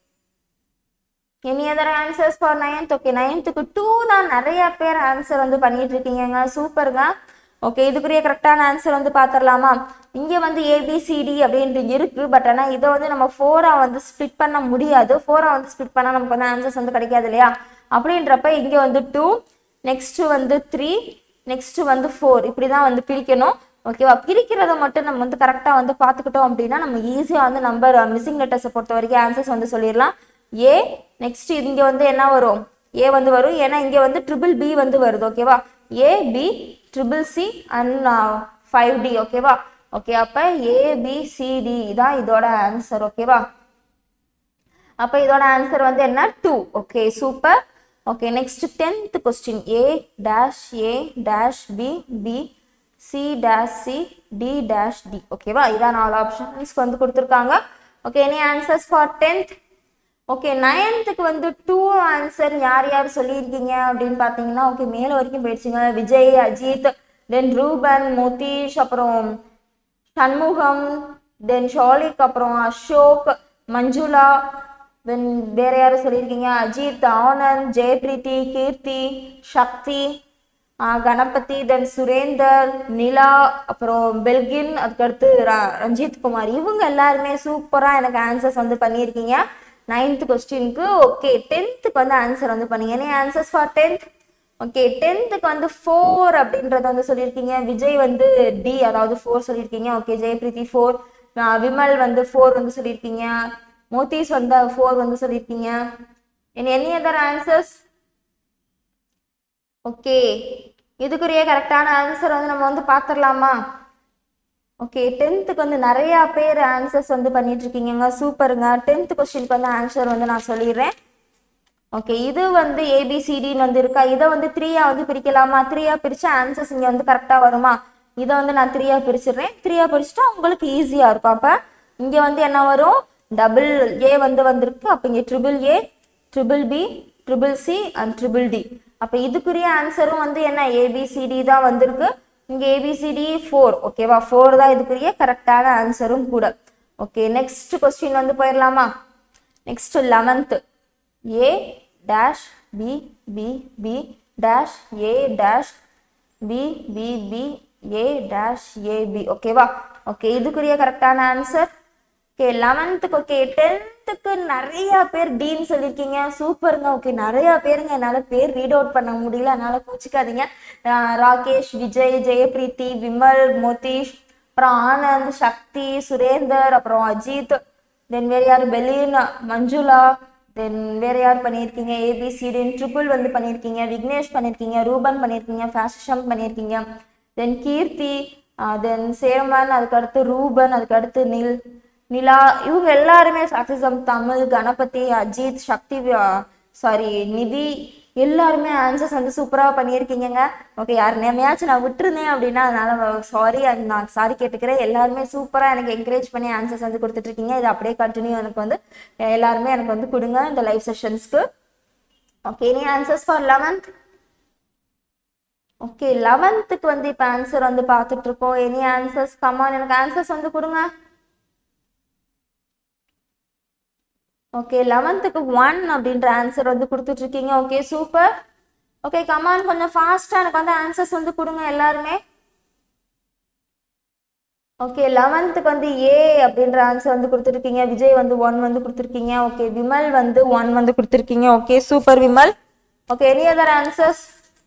any other answers for ninth okay நைன்த்துக்கு டூ தான் நிறைய பேர் ஆன்சர் வந்து பண்ணிட்டு இருக்கீங்கங்க சூப்பருங்க ஓகே இதுக்குரிய கரெக்டான ஆன்சர் வந்து பார்த்துடலாமா இங்கே வந்து ஏபிசிடி அப்படின்ட்டு இருக்கு பட் ஆனால் இதை வந்து நம்ம ஃபோராக வந்து ஸ்ப்ளிட் பண்ண முடியாது ஃபோராக வந்து ஸ்ப்ளிட் பண்ணால் நமக்கு வந்து ஆன்சர்ஸ் வந்து கிடைக்காது இல்லையா அப்படின்றப்ப இங்கே வந்து டூ நெக்ஸ்ட்டு வந்து த்ரீ நெக்ஸ்ட்டு வந்து ஃபோர் இப்படி தான் வந்து பிரிக்கணும் ஓகேவா பிரிக்கிறத மட்டும் நம்ம வந்து கரெக்டாக வந்து பார்த்துக்கிட்டோம் அப்படின்னா நம்ம ஈஸியாக வந்து நம்பர் மிஸ்ஸிங் லெட்டர்ஸை பொறுத்த வரைக்கும் ஆன்சர்ஸ் வந்து சொல்லிடலாம் ஏ நெக்ஸ்ட் இங்கே வந்து என்ன வரும் ஏ வந்து வரும் ஏன்னா இங்கே வந்து ட்ரிபிள் பி வந்து வருது ஓகேவா A B triple C and five D ஓகேவா ஓகே அப்போ ஏபிசிடி தான் இதோட ஆன்சர் ஓகேவா அப்போ இதோட ஆன்சர் வந்து என்ன two okay super okay next tenth question A dash A dash B B C dash C D dash D ஓகேவா இதான் நாலு ஆப்ஷன்ஸ் வந்து கொடுத்துருக்காங்க okay any answers for tenth okay நயன்த்துக்கு வந்து டூ ஆன்சர் யார் யார் சொல்லியிருக்கீங்க அப்படின்னு பார்த்தீங்கன்னா ஓகே மேலே வரைக்கும் போயிடுச்சுங்க விஜய் அஜித் தென் ரூபன் முதீஷ் அப்புறம் சண்முகம் தென் ஷாலிக் அப்புறம் அசோக் மஞ்சுளா தென் வேற யாரும் சொல்லியிருக்கீங்க அஜித் ஆனந்த் ஜெயபிரீத்தி கீர்த்தி சக்தி ஆஹ் கணபதி தென் சுரேந்தர் நிலா அப்புறம் பெல்கின் அதுக்கடுத்து ர- ரஞ்சித் குமார் இவங்க எல்லாருமே சூப்பராக எனக்கு ஆன்சர்ஸ் வந்து பண்ணியிருக்கீங்க நைன்த் கொஸ்டினுக்கு ஓகே டென்த்துக்கு வந்து ஆன்சர் வந்து பண்ணீங்க என்ன ஆன்சர்ஸ் ஃபார் டென்த் ஓகே டென்த்துக்கு வந்து ஃபோர் அப்படின்றத வந்து சொல்லியிருக்கீங்க விஜய் வந்து டி அதாவது ஃபோர் சொல்லியிருக்கீங்க ஓகே ஜெயபிரீத்தி ஃபோர் விமல் வந்து ஃபோர் வந்து சொல்லியிருக்கீங்க மோத்தீஸ் வந்து ஃபோர் வந்து சொல்லியிருக்கீங்க in any other answers okay இதுக்குரிய கரெக்டான ஆன்சர் வந்து நம்ம வந்து பார்த்துடலாமா ஓகே டென்த்துக்கு வந்து நிறையா பேர் ஆன்சர்ஸ் வந்து பண்ணிட்டு இருக்கீங்க சூப்பருங்க டென்த் கொஸ்டினுக்கு வந்து ஆன்சர் வந்து நான் சொல்லிடுறேன் ஓகே இது வந்து ஏபிசிடின்னு வந்து இருக்கா இதை வந்து த்ரீயா வந்து பிரிக்கலாமா த்ரீயா பிரிச்சா ஆன்சர்ஸ் இங்கே வந்து கரெக்டாக வருமா இதை வந்து நான் த்ரீயா பிரிச்சிடுறேன் த்ரீயா பிரிச்சுட்டா உங்களுக்கு ஈஸியாக இருக்கும் அப்போ இங்கே வந்து என்ன வரும் டபுள் ஏ வந்து வந்திருக்கு அப்போ இங்கே triple A triple B triple C and triple D அப்போ இதுக்குரிய ஆன்சரும் வந்து என்ன ஏபிசிடி தான் வந்திருக்கு இங்கே ஏபிசிடி ஃபோர் ஓகேவா ஃபோர் தான் இதுக்குரிய கரெக்டான ஆன்சரும் கூட ஓகே நெக்ஸ்ட் கொஸ்டின் வந்து போயிடலாமா next eleventh A dash B B B dash A dash B B B A dash A B ஓகேவா ஓகே இதுக்குரிய கரெக்டான ஆன்சர் ஓகே லெவன்த்துக்கு ஓகே டென்த்துக்கு நிறைய பேர் டீன் சொல்லியிருக்கீங்க சூப்பருங்க ஓகே நிறைய பேருங்க என்னால் பேர் ரீட் அவுட் பண்ண முடியல அதனால கோச்சிக்காதீங்க ஆஹ் ராகேஷ் விஜய் ஜெயபிரீத்தி விமல் மோதீஷ் அப்புறம் ஆனந்த் சக்தி சுரேந்தர் அப்புறம் அஜித் தென் வேற யார் பெலின் மஞ்சுளா தென் வேற யார் பண்ணியிருக்கீங்க ஏபிசிடின் ட்ரிபிள் வந்து பண்ணியிருக்கீங்க விக்னேஷ் பண்ணியிருக்கீங்க ரூபன் பண்ணியிருக்கீங்க ஃபேஷம் பண்ணியிருக்கீங்க தென் கீர்த்தி தென் சேமன் அதுக்கடுத்து ரூபன் அதுக்கடுத்து நில் நிலா இவங்க எல்லாருமே சாக்சிசம் தமிழ் கணபதி அஜித் சக்தி சாரி நிதி எல்லாருமே ஆன்சர்ஸ் வந்து சூப்பராக பண்ணியிருக்கீங்கங்க ஓகே யார் நேமையாச்சும் நான் விட்டுருந்தேன் அப்படின்னா அதனால சாரி நான் சாரி கேட்டுக்கிறேன் எல்லாருமே சூப்பராக எனக்கு என்கரேஜ் பண்ணி ஆன்சர்ஸ் வந்து கொடுத்துட்டு இருக்கீங்க இது அப்படியே கண்டினியூ எனக்கு வந்து எல்லாருமே எனக்கு வந்து கொடுங்க இந்த லைவ் செஷன்ஸ்க்கு ஓகே நீ ஆன்சர்ஸ் ஃபார் லெவன்த் ஓகே லெவன்த்துக்கு வந்து இப்போ ஆன்சர் வந்து பார்த்துட்டு இருக்கோம் எனி ஆன்சர்ஸ் கமான் எனக்கு ஆன்சர்ஸ் வந்து கொடுங்க ஓகே லெவன்த்துக்கு ஒன் அப்படின்ற ஆன்சர் வந்து கொடுத்துட்டு இருக்கீங்க ஓகே சூப்பர் ஓகே கமான் கொஞ்சம் ஃபாஸ்ட்டாக எனக்கு வந்து ஆன்சர்ஸ் வந்து கொடுங்க எல்லாருமே ஓகே லெவன்த்துக்கு வந்து ஏ அப்படின்ற ஆன்சர் வந்து கொடுத்துருக்கீங்க விஜய் வந்து ஒன் வந்து கொடுத்துருக்கீங்க ஓகே விமல் வந்து ஒன் வந்து கொடுத்துருக்கீங்க okay super Vimal okay any other answers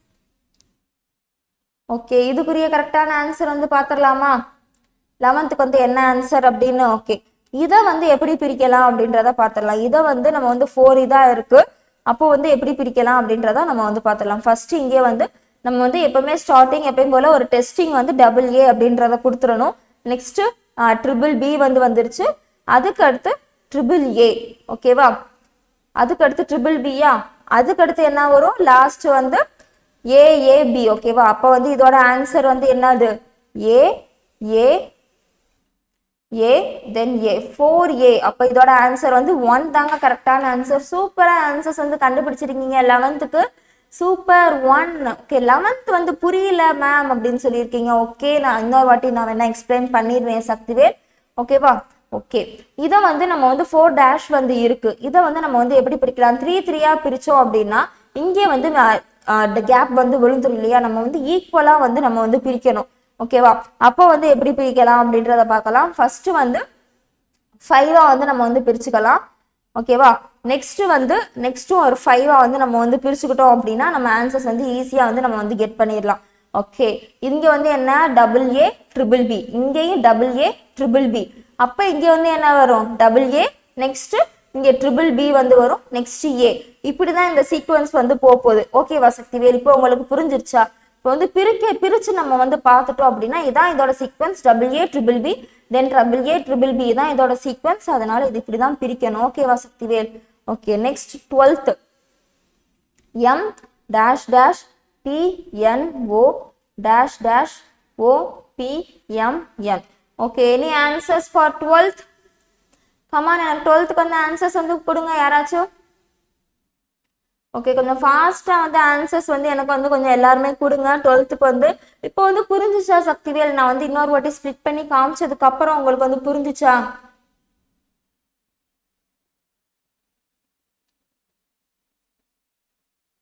okay இதுக்குரிய கரெக்டான ஆன்சர் வந்து பார்த்துடலாமா லெவன்த்துக்கு வந்து என்ன ஆன்சர் அப்படின்னு ஓகே இதை வந்து எப்படி பிரிக்கலாம் அப்படின்றத பார்த்துடலாம் இதை வந்து நம்ம வந்து ஃபோர் இதாக இருக்கு அப்போ வந்து எப்படி பிரிக்கலாம் அப்படின்றத நம்ம வந்து பார்த்துடலாம் ஃபர்ஸ்ட் இங்கே வந்து நம்ம வந்து எப்பவுமே ஸ்டார்டிங் எப்பயும் போல ஒரு டெஸ்டிங் வந்து டபுள் ஏ அப்படின்றத கொடுத்துடணும் நெக்ஸ்ட் ட்ரிபிள் பி வந்து வந்துருச்சு அதுக்கு அடுத்து ட்ரிபிள் ஏ ஓகேவா அதுக்கு அடுத்து ட்ரிபிள் பியா அதுக்கு அடுத்து என்ன வரும் லாஸ்ட் வந்து ஏஏபி ஓகேவா அப்போ வந்து இதோட ஆன்சர் வந்து என்னது ஏ ஏ ஏ தென் ஏ ஃபோர் ஏ அப்போ இதோட ஆன்சர் வந்து ஒன் தாங்க கரெக்டான ஆன்சர் சூப்பராக ஆன்சர்ஸ் வந்து கண்டுபிடிச்சிருக்கீங்க லெவன்த்துக்கு சூப்பர் ஒன் ஓகே லெவன்த் வந்து புரியல மேம் அப்படின்னு சொல்லியிருக்கீங்க ஓகே நான் இன்னொரு வாட்டி நான் வேணா எக்ஸ்பிளைன் பண்ணிடுறேன் சக்திவேல் ஓகேவா ஓகே இதை வந்து நம்ம வந்து ஃபோர் டேஷ் வந்து இருக்கு இதை வந்து நம்ம வந்து எப்படி பிரிக்கலாம் த்ரீ த்ரீயா பிரிச்சோம் அப்படின்னா இங்கே வந்து கேப் வந்து விழுந்துரும் இல்லையா நம்ம வந்து ஈக்குவலா வந்து நம்ம வந்து பிரிக்கணும் ஓகேவா அப்போ வந்து எப்படி பிரிக்கலாம் அப்படின்றத பார்க்கலாம் ஃபர்ஸ்ட் வந்து ஃபைவா வந்து நம்ம வந்து பிரிச்சுக்கலாம் ஓகேவா நெக்ஸ்ட் வந்து நெக்ஸ்ட்டும் ஒரு ஃபைவா வந்து நம்ம வந்து பிரிச்சுக்கிட்டோம் அப்படின்னா நம்ம ஆன்சர்ஸ் வந்து ஈஸியா வந்து நம்ம வந்து கெட் பண்ணிடலாம் ஓகே இங்க வந்து என்ன டபுள் ஏ ட்ரிபிள் பி இங்கேயும் டபுள் ஏ ட்ரிபிள் பி அப்போ இங்க வந்து என்ன வரும் டபுள் ஏ நெக்ஸ்ட் இங்க ட்ரிபிள் பி வந்து வரும் நெக்ஸ்ட் ஏ இப்படிதான் இந்த சீக்வன்ஸ் வந்து போக போகுது ஓகேவா சக்திவேல் இப்போ உங்களுக்கு புரிஞ்சிருச்சா இப்போ வந்து பிரிக்க பிரிச்சு நம்ம வந்து பார்த்துட்டோம் அப்படின்னா இதான் இதோட sequence double A triple B then triple A triple B தான் இதோட சீக்வன்ஸ் அதனால இது இப்படி தான் பிரிக்கணும் ஓகேவா Sakthivel okay next twelfth M dash dash B N O dash dash O B M N okay any answers for twelfth come on எனக்கு டுவெல்த்துக்கு வந்து ஆன்சர்ஸ் வந்து கொடுங்க யாராச்சும் ஓகே கொஞ்சம் ஃபாஸ்ட்டாக வந்து ஆன்சர்ஸ் வந்து எனக்கு வந்து கொஞ்சம் எல்லாருமே கொடுங்க டுவெல்த்துக்கு வந்து இப்போ வந்து புரிஞ்சுச்சா சக்திவேல் நான் வந்து இன்னொரு வாட்டி ஸ்ப்ளிட் பண்ணி காமிச்சதுக்கு அப்புறம் உங்களுக்கு வந்து புரிஞ்சுச்சா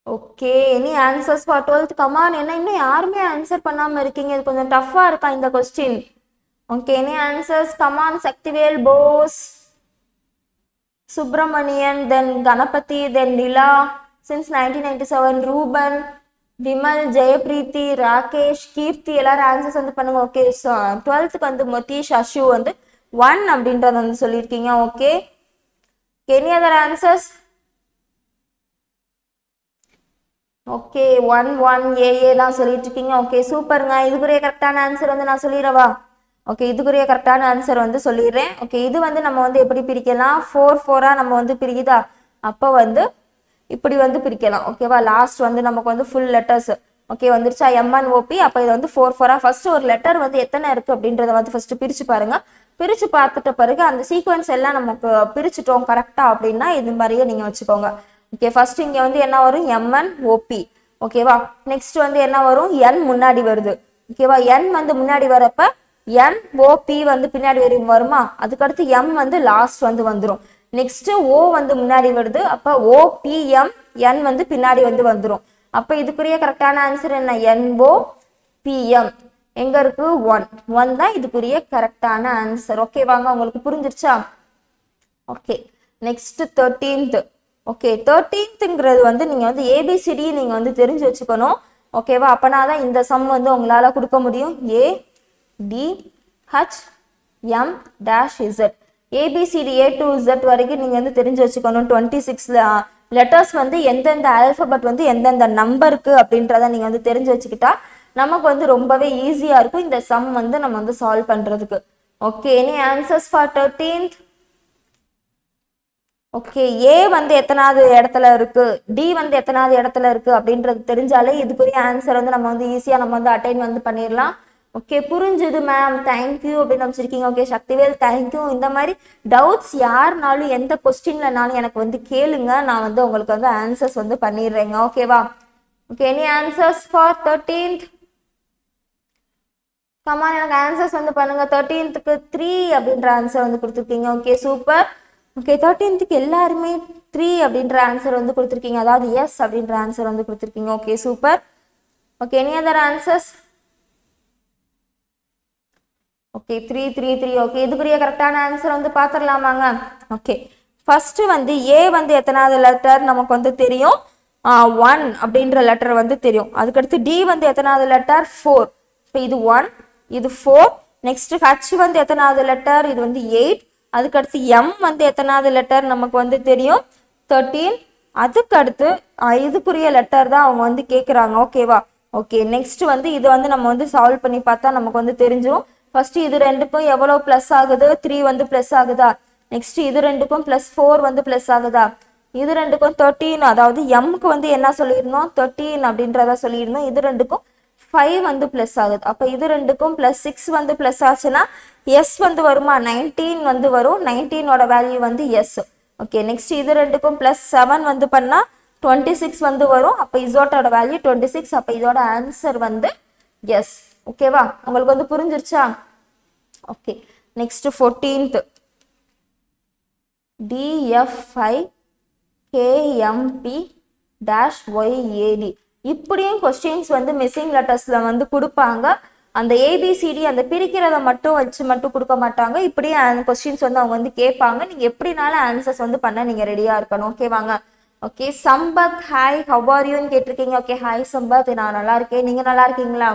okay any answers for twelfth come on என்ன இன்னும் யாருமே ஆன்சர் பண்ணாமல் இருக்கீங்க இது கொஞ்சம் டஃப்பாக இருக்கா இந்த question okay any answers come on Sakthivel Bose Subramanian then Ganapathi then Nila since nineteen ninety seven Ruban Vimal Jayapreethi Rakesh Keerthi எல்லாரும் ஆன்சர்ஸ் வந்து பண்ணுங்க ஓகே ஸோ டுவெல்த்துக்கு வந்து மொத்தீஷ் அஷு வந்து ஒன் அப்படின்றத வந்து சொல்லியிருக்கீங்க okay any other answers okay one one A A தான் சொல்லிட்டு இருக்கீங்க ஓகே சூப்பருங்க இதுக்குரிய கரெக்டான ஆன்சர் வந்து நான் சொல்லிடவா ஓகே இதுக்குரிய கரெக்டான ஆன்சர் வந்து சொல்லிடுறேன் ஓகே இது வந்து நம்ம வந்து எப்படி பிரிக்கலாம் ஃபோர் ஃபோராக நம்ம வந்து பிரிக்குதா அப்போ வந்து இப்படி வந்து பிரிக்கலாம் ஓகேவா லாஸ்ட் வந்து நமக்கு வந்து ஃபுல் லெட்டர்ஸ் ஓகே வந்துருச்சா எம்என் ஓபி அப்போ இது வந்து ஃபோர் ஃபோராக ஃபர்ஸ்ட் ஒரு லெட்டர் வந்து எத்தனை இருக்குது அப்படின்றத வந்து ஃபர்ஸ்ட் பிரித்து பாருங்க பிரித்து பார்த்துட்ட பிறகு அந்த சீக்வன்ஸ் எல்லாம் நமக்கு பிரிச்சுட்டோம் கரெக்டாக அப்படின்னா இது மாதிரியே நீங்கள் வச்சுக்கோங்க ஓகே ஃபர்ஸ்ட் இங்கே வந்து என்ன வரும் எம்என் ஓபி ஓகேவா நெக்ஸ்ட் வந்து என்ன வரும் என் முன்னாடி வருது ஓகேவா என் வந்து முன்னாடி வரப்ப என் ஓபி வந்து பின்னாடி வரும் வருமா அதுக்கடுத்து எம் வந்து லாஸ்ட் வந்து வந்துடும் நெக்ஸ்ட் ஓ வந்து முன்னாடி வருது அப்ப ஓபிஎம் என் வந்து பின்னாடி வந்து வந்துடும் அப்ப இதுக்குரிய கரெக்டான ஆன்சர் என்ன என்ஓ பிஎம் எங்க இருக்கு ஒன் ஒன் தான் இதுக்குரிய கரெக்டான ஆன்சர் ஓகே வாங்க உங்களுக்கு புரிஞ்சிருச்சா ஓகே நெக்ஸ்ட் தேர்ட்டீன்த் ஓகே தேர்ட்டீன்த்துங்கிறது வந்து நீங்கள் வந்து ஏபிசிடி நீங்கள் வந்து தெரிஞ்சு வச்சுக்கணும் ஓகேவா அப்போனா தான் இந்த சம் வந்து உங்களால் கொடுக்க முடியும் A D H M dash Z A B C D A to Z வரைக்கும் நீங்கள் வந்து தெரிஞ்சு வச்சுக்கணும் டுவெண்ட்டி சிக்ஸில் லெட்டர்ஸ் வந்து எந்தெந்த ஆல்ஃபபெட் வந்து எந்தெந்த நம்பருக்கு அப்படின்றத நீங்கள் வந்து தெரிஞ்சு வச்சுக்கிட்டா நமக்கு வந்து ரொம்பவே ஈஸியாக இருக்கும் இந்த சம் வந்து நம்ம வந்து சால்வ் பண்ணுறதுக்கு okay any answers for thirteenth okay A வந்து எத்தனாவது இடத்துல இருக்கு டி வந்து எத்தனாவது இடத்துல இருக்கு அப்படின்றது தெரிஞ்சாலே இதுக்குரிய ஆன்சர் வந்து நம்ம வந்து ஈஸியாக நம்ம வந்து அட்டைன் வந்து பண்ணிடலாம் ஓகே புரிஞ்சுது மேம் தேங்க்யூ அப்படின்னு அமைச்சிருக்கீங்க ஓகே சக்திவேல் தேங்க்யூ இந்த மாதிரி டவுட்ஸ் யாருனாலும் எந்த கொஸ்டின்லனாலும் எனக்கு வந்து கேளுங்க நான் வந்து உங்களுக்கு வந்து ஆன்சர்ஸ் வந்து பண்ணிடுறேங்க ஓகேவா okay any answers for thirteenth come on எனக்கு ஆன்சர்ஸ் வந்து பண்ணுங்க தேர்ட்டீன்த்துக்கு த்ரீ அப்படின்ற ஆன்சர் வந்து கொடுத்துருக்கீங்க ஓகே சூப்பர் ஓகே தேர்ட்டீன்த்துக்கு எல்லாருமே த்ரீ அப்படின்ற ஆன்சர் வந்து கொடுத்துருக்கீங்க அதாவது எஸ் அப்படின்ற ஆன்சர் வந்து கொடுத்துருக்கீங்க okay super okay any other answers okay three three three okay இதுக்குரிய கரெக்டான ஆன்சர் வந்து பார்த்துடலாமாங்க ஓகே ஃபர்ஸ்ட் வந்து ஏ வந்து எத்தனாவது லெட்டர் நமக்கு வந்து தெரியும் ஒன் அப்படின்ற லெட்டர் வந்து தெரியும் அதுக்கடுத்து டி வந்து எத்தனாவது லெட்டர் ஃபோர் இப்போ இது ஒன் இது ஃபோர் நெக்ஸ்ட் ஹச் வந்து எத்தனாவது லெட்டர் இது வந்து எயிட் அதுக்கடுத்து எம் வந்து எத்தனாவது லெட்டர் நமக்கு வந்து தெரியும் தேர்ட்டீன் அதுக்கடுத்து ஆஹ், இதுக்குரிய லெட்டர் தான் அவங்க வந்து கேட்குறாங்க ஓகேவா ஓகே நெக்ஸ்ட் வந்து இது வந்து நம்ம வந்து சால்வ் பண்ணி பார்த்தா நமக்கு வந்து தெரிஞ்சிடும் ஃபர்ஸ்ட் இது ரெண்டுக்கும் எவ்வளோ ப்ளஸ் ஆகுது த்ரீ வந்து ப்ளஸ் ஆகுதா நெக்ஸ்ட் இது ரெண்டுக்கும் ப்ளஸ் ஃபோர் வந்து ப்ளஸ் ஆகுதா இது ரெண்டுக்கும் தேர்ட்டீன் அதாவது எம்க்கு வந்து என்ன சொல்லியிருந்தோம் தேர்ட்டீன் அப்படின்றத சொல்லியிருந்தோம் இது ரெண்டுக்கும் ஃபைவ் வந்து ப்ளஸ் ஆகுது அப்போ இது ரெண்டுக்கும் ப்ளஸ் சிக்ஸ் வந்து ப்ளஸ் ஆச்சுன்னா எஸ் வந்து வருமா நைன்டீன் வந்து வரும் நைன்டீனோட வேல்யூ வந்து எஸ் ஓகே நெக்ஸ்ட் இது ரெண்டுக்கும் ப்ளஸ் செவன் வந்து பண்ணால் டுவெண்ட்டி சிக்ஸ் வந்து வரும் அப்போ இசோட்டோட வேல்யூ டுவெண்ட்டி சிக்ஸ் அப்போ இதோட ஆன்சர் வந்து எஸ் ஓகேவா உங்களுக்கு வந்து புரிஞ்சிருச்சா okay next fourteenth T F I K M P dash Y A D இப்படியும் கொஸ்டின்ஸ் வந்து மிஸ்ஸிங் லெட்டர்ஸில் வந்து கொடுப்பாங்க அந்த ஏபிசிடி அந்த பிரிக்கிறத மட்டும் வச்சு மட்டும் கொடுக்க மாட்டாங்க இப்படியே கொஸ்டின்ஸ் வந்து அவங்க வந்து கேட்பாங்க நீங்கள் எப்படினாலும் ஆன்சர்ஸ் வந்து பண்ண நீங்கள் ரெடியாக இருக்கணும் ஓகேவாங்க okay Sampath hi how are யூன்னு கேட்டிருக்கீங்க ஓகே ஹாய் சம்பத் நான் நல்லா இருக்கேன் நீங்கள் நல்லா இருக்கீங்களா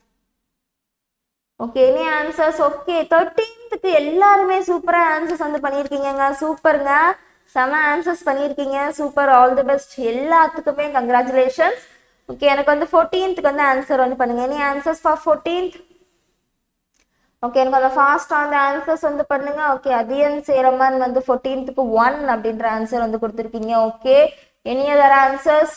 ஓகே எனி ஆன்சர்ஸ் ஓகே தேர்ட்டீன்த்துக்கு எல்லாருமே சூப்பராக ஆன்சர்ஸ் வந்து பண்ணியிருக்கீங்கங்க சூப்பருங்க செம ஆன்சர்ஸ் பண்ணியிருக்கீங்க சூப்பர் ஆல் தி பெஸ்ட் எல்லாத்துக்குமே கங்க்ராச்சுலேஷன்ஸ் ஓகே எனக்கு வந்து ஃபோர்டீன்த்துக்கு வந்து ஆன்சர் வந்து பண்ணுங்க any answers for fourteenth okay எனக்கு அந்த ஃபாஸ்ட்டாக அந்த ஆன்சர்ஸ் வந்து பண்ணுங்க ஓகே அதியன் சேரமன் வந்து ஃபோர்டீன்த்துக்கு ஒன் அப்படின்ற ஆன்சர் வந்து கொடுத்துருக்கீங்க okay any other answers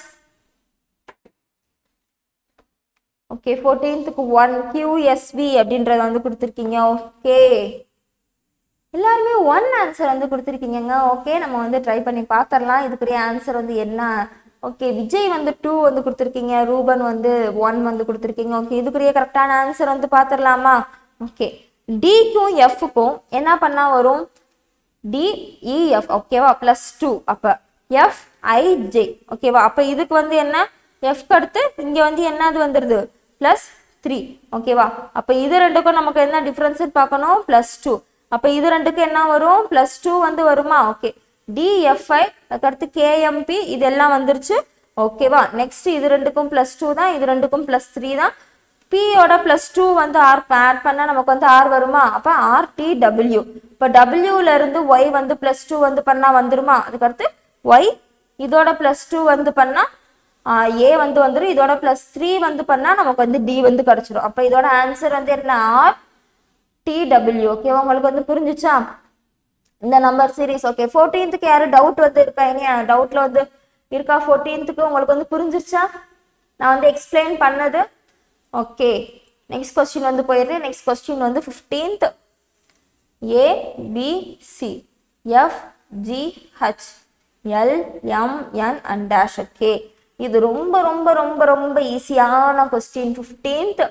okay ஃபோர்டீன்த்துக்கு ஒன் கியூஎஸ்வி அப்படின்றத வந்து கொடுத்துருக்கீங்க ஓகே எல்லாருமே ஒன் ஆன்சர் வந்து கொடுத்துருக்கீங்கங்க ஓகே நம்ம வந்து ட்ரை பண்ணி பார்த்துடலாம் இதுக்குரிய ஆன்சர் வந்து என்ன ஓகே விஜய் வந்து டூ வந்து கொடுத்துருக்கீங்க ரூபன் வந்து ஒன் வந்து கொடுத்துருக்கீங்க ஓகே இதுக்குரிய கரெக்டான ஆன்சர் வந்து பார்த்துடலாமா ஓகே டிக்கும் எஃப்க்கும் என்ன பண்ணால் வரும் டிஇஎஃப் ஓகேவா ப்ளஸ் டூ அப்போ எஃப் ஐ ஜே ஓகேவா அப்போ இதுக்கு வந்து என்ன எஃப்க்கு அடுத்து இங்கே வந்து என்னது வந்துடுது ப்ளஸ் த்ரீ ஓகேவா அப்போ இது ரெண்டுக்கும் நமக்கு என்ன டிஃப்ரென்ஸ் பார்க்கணும் ப்ளஸ் டூ அப்போ இது ரெண்டுக்கு என்ன வரும் ப்ளஸ் டூ வந்து வருமா ஓகே டிஎஃப்ஐ அதுக்கடுத்து கேஎம்பி இதெல்லாம் வந்துருச்சு ஓகேவா நெக்ஸ்ட் இது ரெண்டுக்கும் ப்ளஸ் டூ தான் இது ரெண்டுக்கும் ப்ளஸ் த்ரீ தான் பியோட ப்ளஸ் டூ வந்து ஆர் ஆட் பண்ணால் நமக்கு வந்து ஆர் வருமா அப்போ ஆர் டி டபிள்யூ இப்போ டபிள்யூல இருந்து ஒய் வந்து ப்ளஸ் டூ வந்து பண்ணால் வந்துருமா அதுக்கடுத்து ஒய் இதோட ப்ளஸ் டூ வந்து பண்ணால் ஏ வந்து வந்துடும் இதோட ப்ளஸ் த்ரீ வந்து பண்ணால் நமக்கு வந்து டி வந்து கிடச்சிடும் அப்போ இதோட ஆன்சர் வந்து என்ன ஆர் டி டபிள்யூ ஓகேவா உங்களுக்கு வந்து புரிஞ்சுச்சா இந்த நம்பர் சீரிஸ் ஓகே ஃபோர்டீன்த்துக்கு யாரும் டவுட் வந்து இருக்கா இனி டவுட்ல வந்து இருக்கா ஃபோர்டீன்த்துக்கு உங்களுக்கு வந்து புரிஞ்சிருச்சா நான் வந்து எக்ஸ்பிளைன் பண்ணது ஓகே நெக்ஸ்ட் கொஸ்டின் வந்து போயிடுறேன் நெக்ஸ்ட் கொஸ்டின் வந்து fifteenth A B C F G H L M N and dash okay இது ரொம்ப ரொம்ப ரொம்ப ரொம்ப ஈஸியான கொஸ்டின் ஃபிஃப்டீன்த்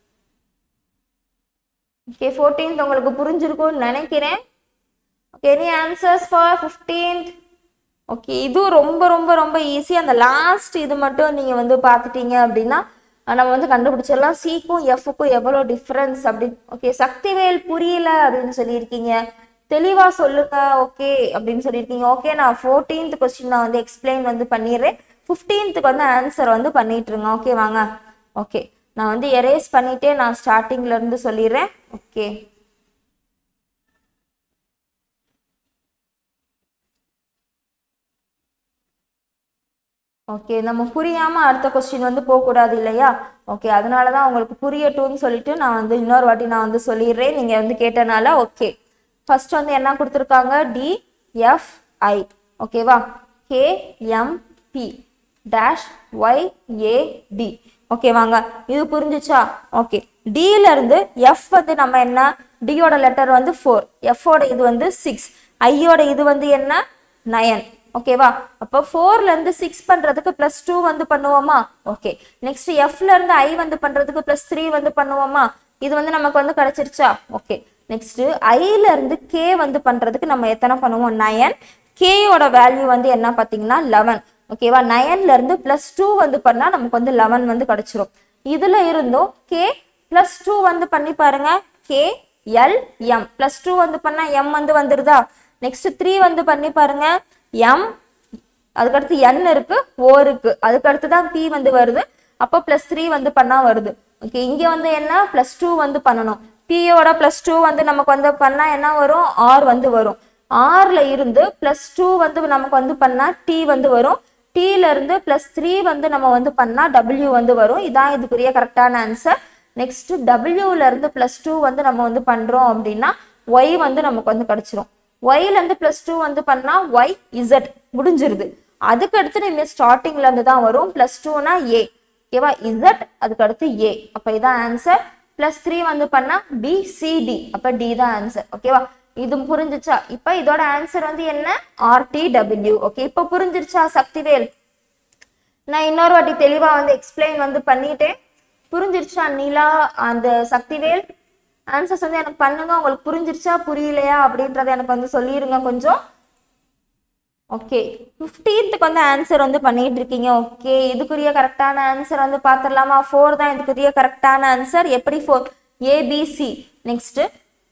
ஓகே ஃபோர்டீன்த் உங்களுக்கு புரிஞ்சிருக்கும்னு நினைக்கிறேன் okay any answers for fifteenth okay இதுவும் ரொம்ப ரொம்ப ரொம்ப ஈஸி அந்த லாஸ்ட் இது மட்டும் நீங்கள் வந்து பார்த்துட்டீங்க அப்படின்னா அஹ் நம்ம வந்து கண்டுபிடிச்சிடலாம் சிக்கும் எஃப்க்கும் எவ்வளோ டிஃப்ரென்ஸ் அப்படி ஓகே சக்திவேல் புரியல அப்படின்னு சொல்லியிருக்கீங்க தெளிவாக சொல்லுங்க ஓகே அப்படின்னு சொல்லியிருக்கீங்க ஓகே நான் ஃபோர்டீன்த் கொஸ்டின் நான் வந்து எக்ஸ்பிளைன் வந்து பண்ணிடுறேன் ஃபிஃப்டீன்த்துக்கு வந்து ஆன்சர் வந்து பண்ணிட்டு இருங்க ஓகே வாங்க ஓகே நான் வந்து எரேஸ் பண்ணிட்டே நான் ஸ்டார்டிங்ல இருந்து சொல்லிடுறேன் ஓகே ஓகே நம்ம புரியாம அடுத்த கொஸ்டின் வந்து போகக்கூடாது இல்லையா ஓகே அதனால தான் உங்களுக்கு புரியட்டும்னு சொல்லிட்டு நான் வந்து இன்னொரு வாட்டி நான் வந்து சொல்லிடுறேன் நீங்க வந்து கேட்டனால ஓகே ஃபர்ஸ்ட் வந்து என்ன கொடுத்துருக்காங்க டி எஃப் ஐ ஓகேவா K M B dash Y A D okay வாங்க இது புரிஞ்சுச்சா ஓகே டில இருந்து எஃப் வந்து நம்ம என்ன டியோட லெட்டர் வந்து ஃபோர் எஃபோட இது வந்து சிக்ஸ் ஐயோட இது வந்து என்ன நயன் ஓகேவா அப்போ ஃபோர்ல இருந்து சிக்ஸ் பண்றதுக்கு பிளஸ் டூ வந்து பண்ணுவோமா ஓகே நெக்ஸ்ட் எஃப்ல இருந்து ஐ வந்து பண்றதுக்கு பிளஸ் த்ரீ வந்து பண்ணுவோமா இது வந்து நமக்கு வந்து கிடைச்சிருச்சா ஓகே நெக்ஸ்ட் ஐல இருந்து கே வந்து பண்றதுக்கு நம்ம எத்தனை பண்ணுவோம் நயன் கேயோட வேல்யூ வந்து என்ன பார்த்தீங்கன்னா லெவன் ஓகேவா நயன்ல இருந்து பிளஸ் டூ வந்து பண்ணா நமக்கு வந்து லெவன் வந்து கிடைச்சிரும் இதுல இருந்தும் கே பிளஸ் டூ வந்து பண்ணி பாருங்க K L M plus two வந்து பண்ணா எம் வந்து வந்துருதா நெக்ஸ்ட் த்ரீ வந்து பண்ணி பாருங்க எம் அதுக்கடுத்து என் இருக்கு ஓ இருக்கு அதுக்கடுத்து தான் பி வந்து வருது அப்போ பிளஸ் த்ரீ வந்து பண்ணா வருது ஓகே இங்க வந்து என்ன பிளஸ் டூ வந்து பண்ணணும் பியோட பிளஸ் டூ வந்து நமக்கு வந்து பண்ணா என்ன வரும் ஆர் வந்து வரும் ஆர்ல இருந்து பிளஸ் டூ வந்து நமக்கு வந்து பண்ணா டி வந்து வரும் டீல இருந்து பிளஸ் த்ரீ வந்து நம்ம வந்து பண்ணா டபிள்யூ வந்து வரும் இதான் இதுக்குரிய கரெக்டான ஆன்சர் நெக்ஸ்ட் டபிள்யூல இருந்து பிளஸ் டூ வந்து நம்ம வந்து பண்றோம் அப்படின்னா ஒய் வந்து நமக்கு வந்து கிடைச்சிரும் ஒய்ல இருந்து பிளஸ் டூ வந்து பண்ணா ஒய் இசட் முடிஞ்சிருது அதுக்கு அடுத்து நம்ம ஸ்டார்டிங்ல இருந்து தான் வரும் பிளஸ் டூனா ஏ ஓகேவா இசட் அதுக்கு அடுத்து ஏ அப்ப இதான் ஆன்சர் பிளஸ் த்ரீ வந்து பண்ணா பி சி டி அப்ப டி தான் ஆன்சர் ஓகேவா இது புரிஞ்சுச்சா இப்ப இதோட ஆன்சர் வந்து என்ன ஆர்டி டபிள்யூ ஓகே இப்ப புரிஞ்சிருச்சா சக்திவேல் நான் இன்னொரு வாட்டி தெளிவா வந்து எக்ஸ்பிளைன் வந்து பண்ணிட்டேன் புரிஞ்சிருச்சா நிலா அந்த சக்திவேல் ஆன்சர்ஸ் வந்து எனக்கு பண்ணுங்க உங்களுக்கு புரிஞ்சிருச்சா புரியலையா அப்படின்றத எனக்கு வந்து சொல்லிருங்க கொஞ்சம் ஓகே ஃபிஃப்டீன்த்துக்கு வந்து ஆன்சர் வந்து பண்ணிட்டு இருக்கீங்க ஓகே இதுக்குரிய கரெக்டான ஆன்சர் வந்து பார்த்துடலாமா ஃபோர் தான் இதுக்குரிய கரெக்டான ஆன்சர் எப்படி ஃபோர் ஏபிசி நெக்ஸ்ட்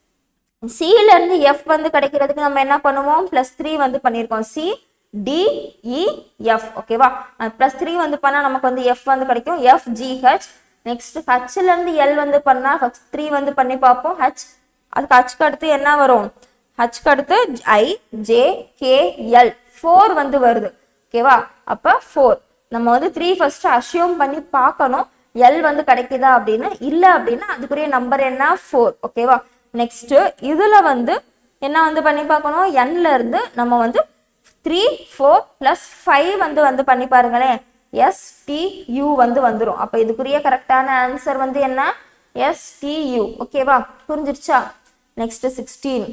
சில இருந்து எஃப் வந்து கிடைக்கிறதுக்கு நம்ம என்ன பண்ணுவோம் பிளஸ் த்ரீ வந்து பண்ணியிருக்கோம் சி டி இ எஃப் ஓகேவா பிளஸ் த்ரீ வந்து பண்ணா நமக்கு வந்து எஃப் வந்து கிடைக்கும் எஃப் ஜி ஹெச் நெக்ஸ்ட் ஹச்ல இருந்து எல் வந்து பண்ணா ஹச் த்ரீ வந்து பண்ணி பார்ப்போம் ஹச் அதுக்கு ஹச்க்கு அடுத்து என்ன வரும் ஹச்க்கு அடுத்து I J K L four வந்து வருது ஓகேவா அப்ப ஃபோர் நம்ம வந்து த்ரீ ஃபர்ஸ்ட் அஷ்யூம் பண்ணி பார்க்கணும் எல் வந்து கிடைக்குதா அப்படின்னு இல்ல அப்படின்னா அதுக்குரிய நம்பர் என்ன ஃபோர் ஓகேவா நெக்ஸ்ட் இதுல வந்து என்ன வந்து பண்ணி பார்க்கணும் என்ல இருந்து நம்ம வந்து த்ரீ ஃபோர் பிளஸ் ஃபைவ் வந்து வந்து பண்ணி பாருங்களேன் எஸ் டி யூ வந்து வந்துடும் அப்போ இதுக்குரிய கரெக்டான ஆன்சர் வந்து என்ன எஸ் டி யூ ஓகேவா புரிஞ்சிருச்சா next sixteen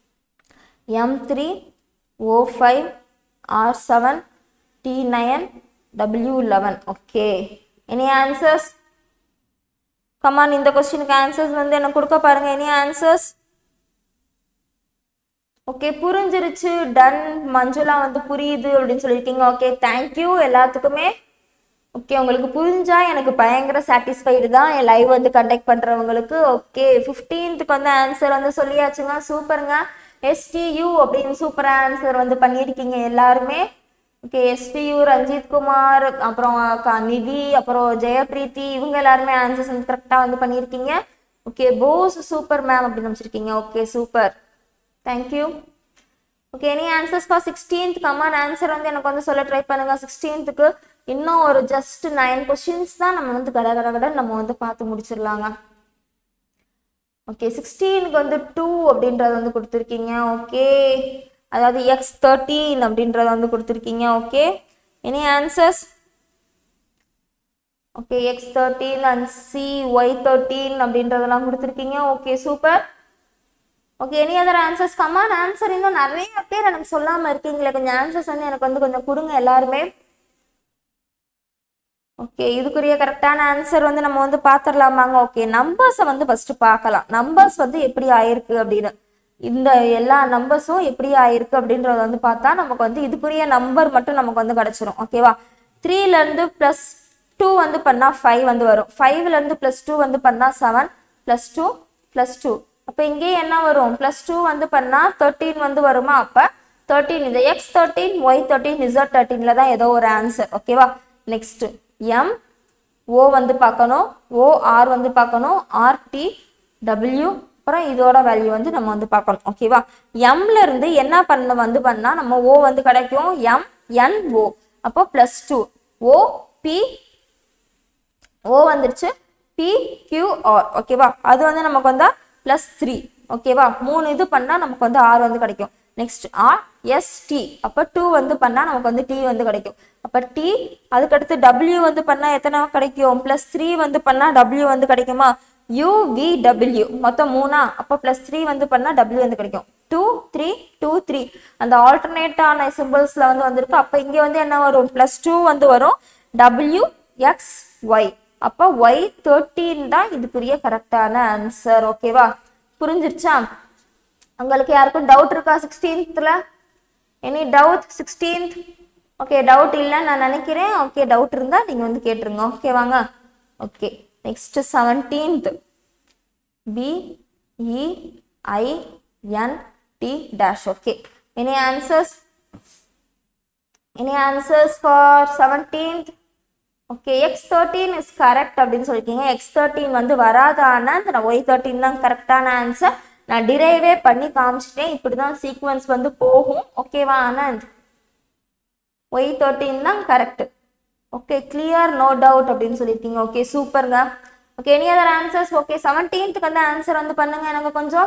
M three O five R seven T nine W eleven okay any answers come on இந்த கொஸ்டினுக்கு ஆன்சர்ஸ் வந்து எனக்கு கொடுக்க பாருங்க எனி ஆன்சர்ஸ் ஓகே புரிஞ்சிருச்சு டன் மஞ்சுளா வந்து புரியுது அப்படின்னு சொல்லியிருக்கீங்க ஓகே தேங்க்யூ எல்லாத்துக்குமே ஓகே உங்களுக்கு புரிஞ்சா எனக்கு பயங்கர சாட்டிஸ்ஃபைடு தான் என் லைவ் வந்து கண்டக்ட் பண்றவங்களுக்கு ஓகே ஃபிஃப்டீன்த்துக்கு வந்து ஆன்சர் வந்து சொல்லியாச்சுங்க சூப்பருங்க எஸ்டியூ அப்படின்னு சூப்பர் ஆன்சர் வந்து பண்ணியிருக்கீங்க எல்லாருமே ஓகே எஸ்டியூ ரஞ்சித் குமார் அப்புறம் க- நிதி அப்புறம் ஜெயப்ரீத்தி இவங்க எல்லாருமே ஆன்சர்ஸ் வந்து கரெக்டாக வந்து பண்ணியிருக்கீங்க ஓகே போஸ் சூப்பர் மேம் அப்படின்னு நினச்சிருக்கீங்க okay super thank you okay any answers for sixteenth come on answer வந்து எனக்கு வந்து சொல்ல ட்ரை பண்ணுங்க சிக்ஸ்டீன்த்துக்கு இன்னும் ஒரு ஜஸ்ட் நைன் கொஸ்டின்ஸ் தான் நம்ம வந்து கட கட கட நம்ம வந்து பார்த்து முடிச்சிடலாங்க ஓகே சிக்ஸ்டீனுக்கு வந்து டூ அப்படின்றத வந்து கொடுத்துருக்கீங்க ஓகே அதாவது எக்ஸ் தேர்ட்டீன் அப்படின்றத வந்து கொடுத்துருக்கீங்க okay any answers okay X thirteen and C Y thirteen அப்படின்றதெல்லாம் கொடுத்துருக்கீங்க okay super okay any other answers come on answer இன்னும் நிறைய பேர் எனக்கு சொல்லாம இருக்கீங்களே கொஞ்சம் ஆன்சர்ஸ் வந்து எனக்கு வந்து கொஞ்சம் கொடுங்க எல்லாருமே ஓகே இதுக்குரிய கரெக்டான ஆன்சர் வந்து நம்ம வந்து பார்த்துடலாமாங்க ஓகே நம்பர்ஸை வந்து ஃபர்ஸ்ட் பார்க்கலாம் நம்பர்ஸ் வந்து எப்படி ஆயிருக்கு அப்படின்னு இந்த எல்லா நம்பர்ஸும் எப்படி ஆயிருக்கு அப்படின்றத வந்து பார்த்தா நமக்கு வந்து இதுக்குரிய நம்பர் மட்டும் நமக்கு வந்து கிடைச்சிரும் ஓகேவா த்ரீல இருந்து பிளஸ் டூ வந்து பண்ணா ஃபைவ் வந்து வரும் ஃபைவ்ல இருந்து பிளஸ் டூ வந்து பண்ணா seven plus two plus two அப்போ இங்கே என்ன வரும் பிளஸ் டூ வந்து பண்ணா தேர்ட்டீன் வந்து வருமா அப்போ தேர்ட்டீன் இந்த X thirteen Y thirteen Z தேர்ட்டீன்ல தான் ஏதோ ஒரு ஆன்சர் ஓகேவா நெக்ஸ்ட் எம் ஓ வந்து பார்க்கணும் ஓ ஆர் வந்து பார்க்கணும் ஆர் டி டபிள்யூ அப்புறம் இதோட வேல்யூ வந்து நம்ம வந்து பார்க்கணும் ஓகேவா எம்ல இருந்து என்ன பண்ண வந்து பண்ணா நம்ம ஓ வந்து கிடைக்கும் எம் என் ஓ அப்போ plus two O P O வந்துருச்சு பி கியூ ஆர் ஓகேவா அது வந்து நமக்கு வந்தா ப்ளஸ் த்ரீ ஓகேவா மூணு இது பண்ணால் நமக்கு வந்து ஆர் வந்து கிடைக்கும் நெக்ஸ்ட் ஆர் எஸ் டி அப்போ டூ வந்து பண்ணால் நமக்கு வந்து டி வந்து கிடைக்கும் அப்போ டி அதுக்கடுத்து டபிள்யூ வந்து பண்ணால் எத்தனை கிடைக்கும் ப்ளஸ் த்ரீ வந்து பண்ணால் டபிள்யூ வந்து கிடைக்குமா யூ வி டபிள்யூ மொத்தம் மூணா அப்போ ப்ளஸ் த்ரீ வந்து பண்ணால் டபிள்யூ வந்து கிடைக்கும் டூ த்ரீ டூ த்ரீ அந்த ஆல்டர்னேட்டான சிம்பிள்ஸில் வந்து வந்திருக்கு அப்போ இங்கே வந்து என்ன வரும் ப்ளஸ் டூ வந்து வரும் டபிள்யூ எக்ஸ் ஒய் அப்போ ஒய் தேர்ட்டீன் தான் இதுக்குரிய கரெக்டான ஆன்சர் ஓகேவா புரிஞ்சிருச்சா உங்களுக்கு யாருக்கும் டவுட் இருக்கா சிக்ஸ்டீன்த்தில் any doubt sixteenth okay doubt இல்லைன்னு நான் நினைக்கிறேன் ஓகே டவுட் இருந்தால் நீங்கள் வந்து கேட்டுருங்க ஓகே வாங்க okay next seventeenth P E I N T dash okay any answers any answers for seventeenth okay X thirteen is correct அப்படின்னு சொல்லியிருக்கீங்க எக்ஸ் தேர்ட்டீன் வந்து வராதான அந்த ஒய் தேர்ட்டீன் தான் கரெக்டான ஆன்சர் நான் டிரைவே பண்ணி காமிச்சிட்டேன் இப்படி தான் சீக்வன்ஸ் வந்து போகும் ஓகேவா ஆனந்த் ஒய் தேர்ட்டீன் தான் correct okay clear no doubt அப்படின்னு சொல்லியிருக்கீங்க ஓகே சூப்பருங்க okay any other answers okay செவன்டீன்த்துக்கு வந்து ஆன்சர் வந்து பண்ணுங்க எனக்கு கொஞ்சம்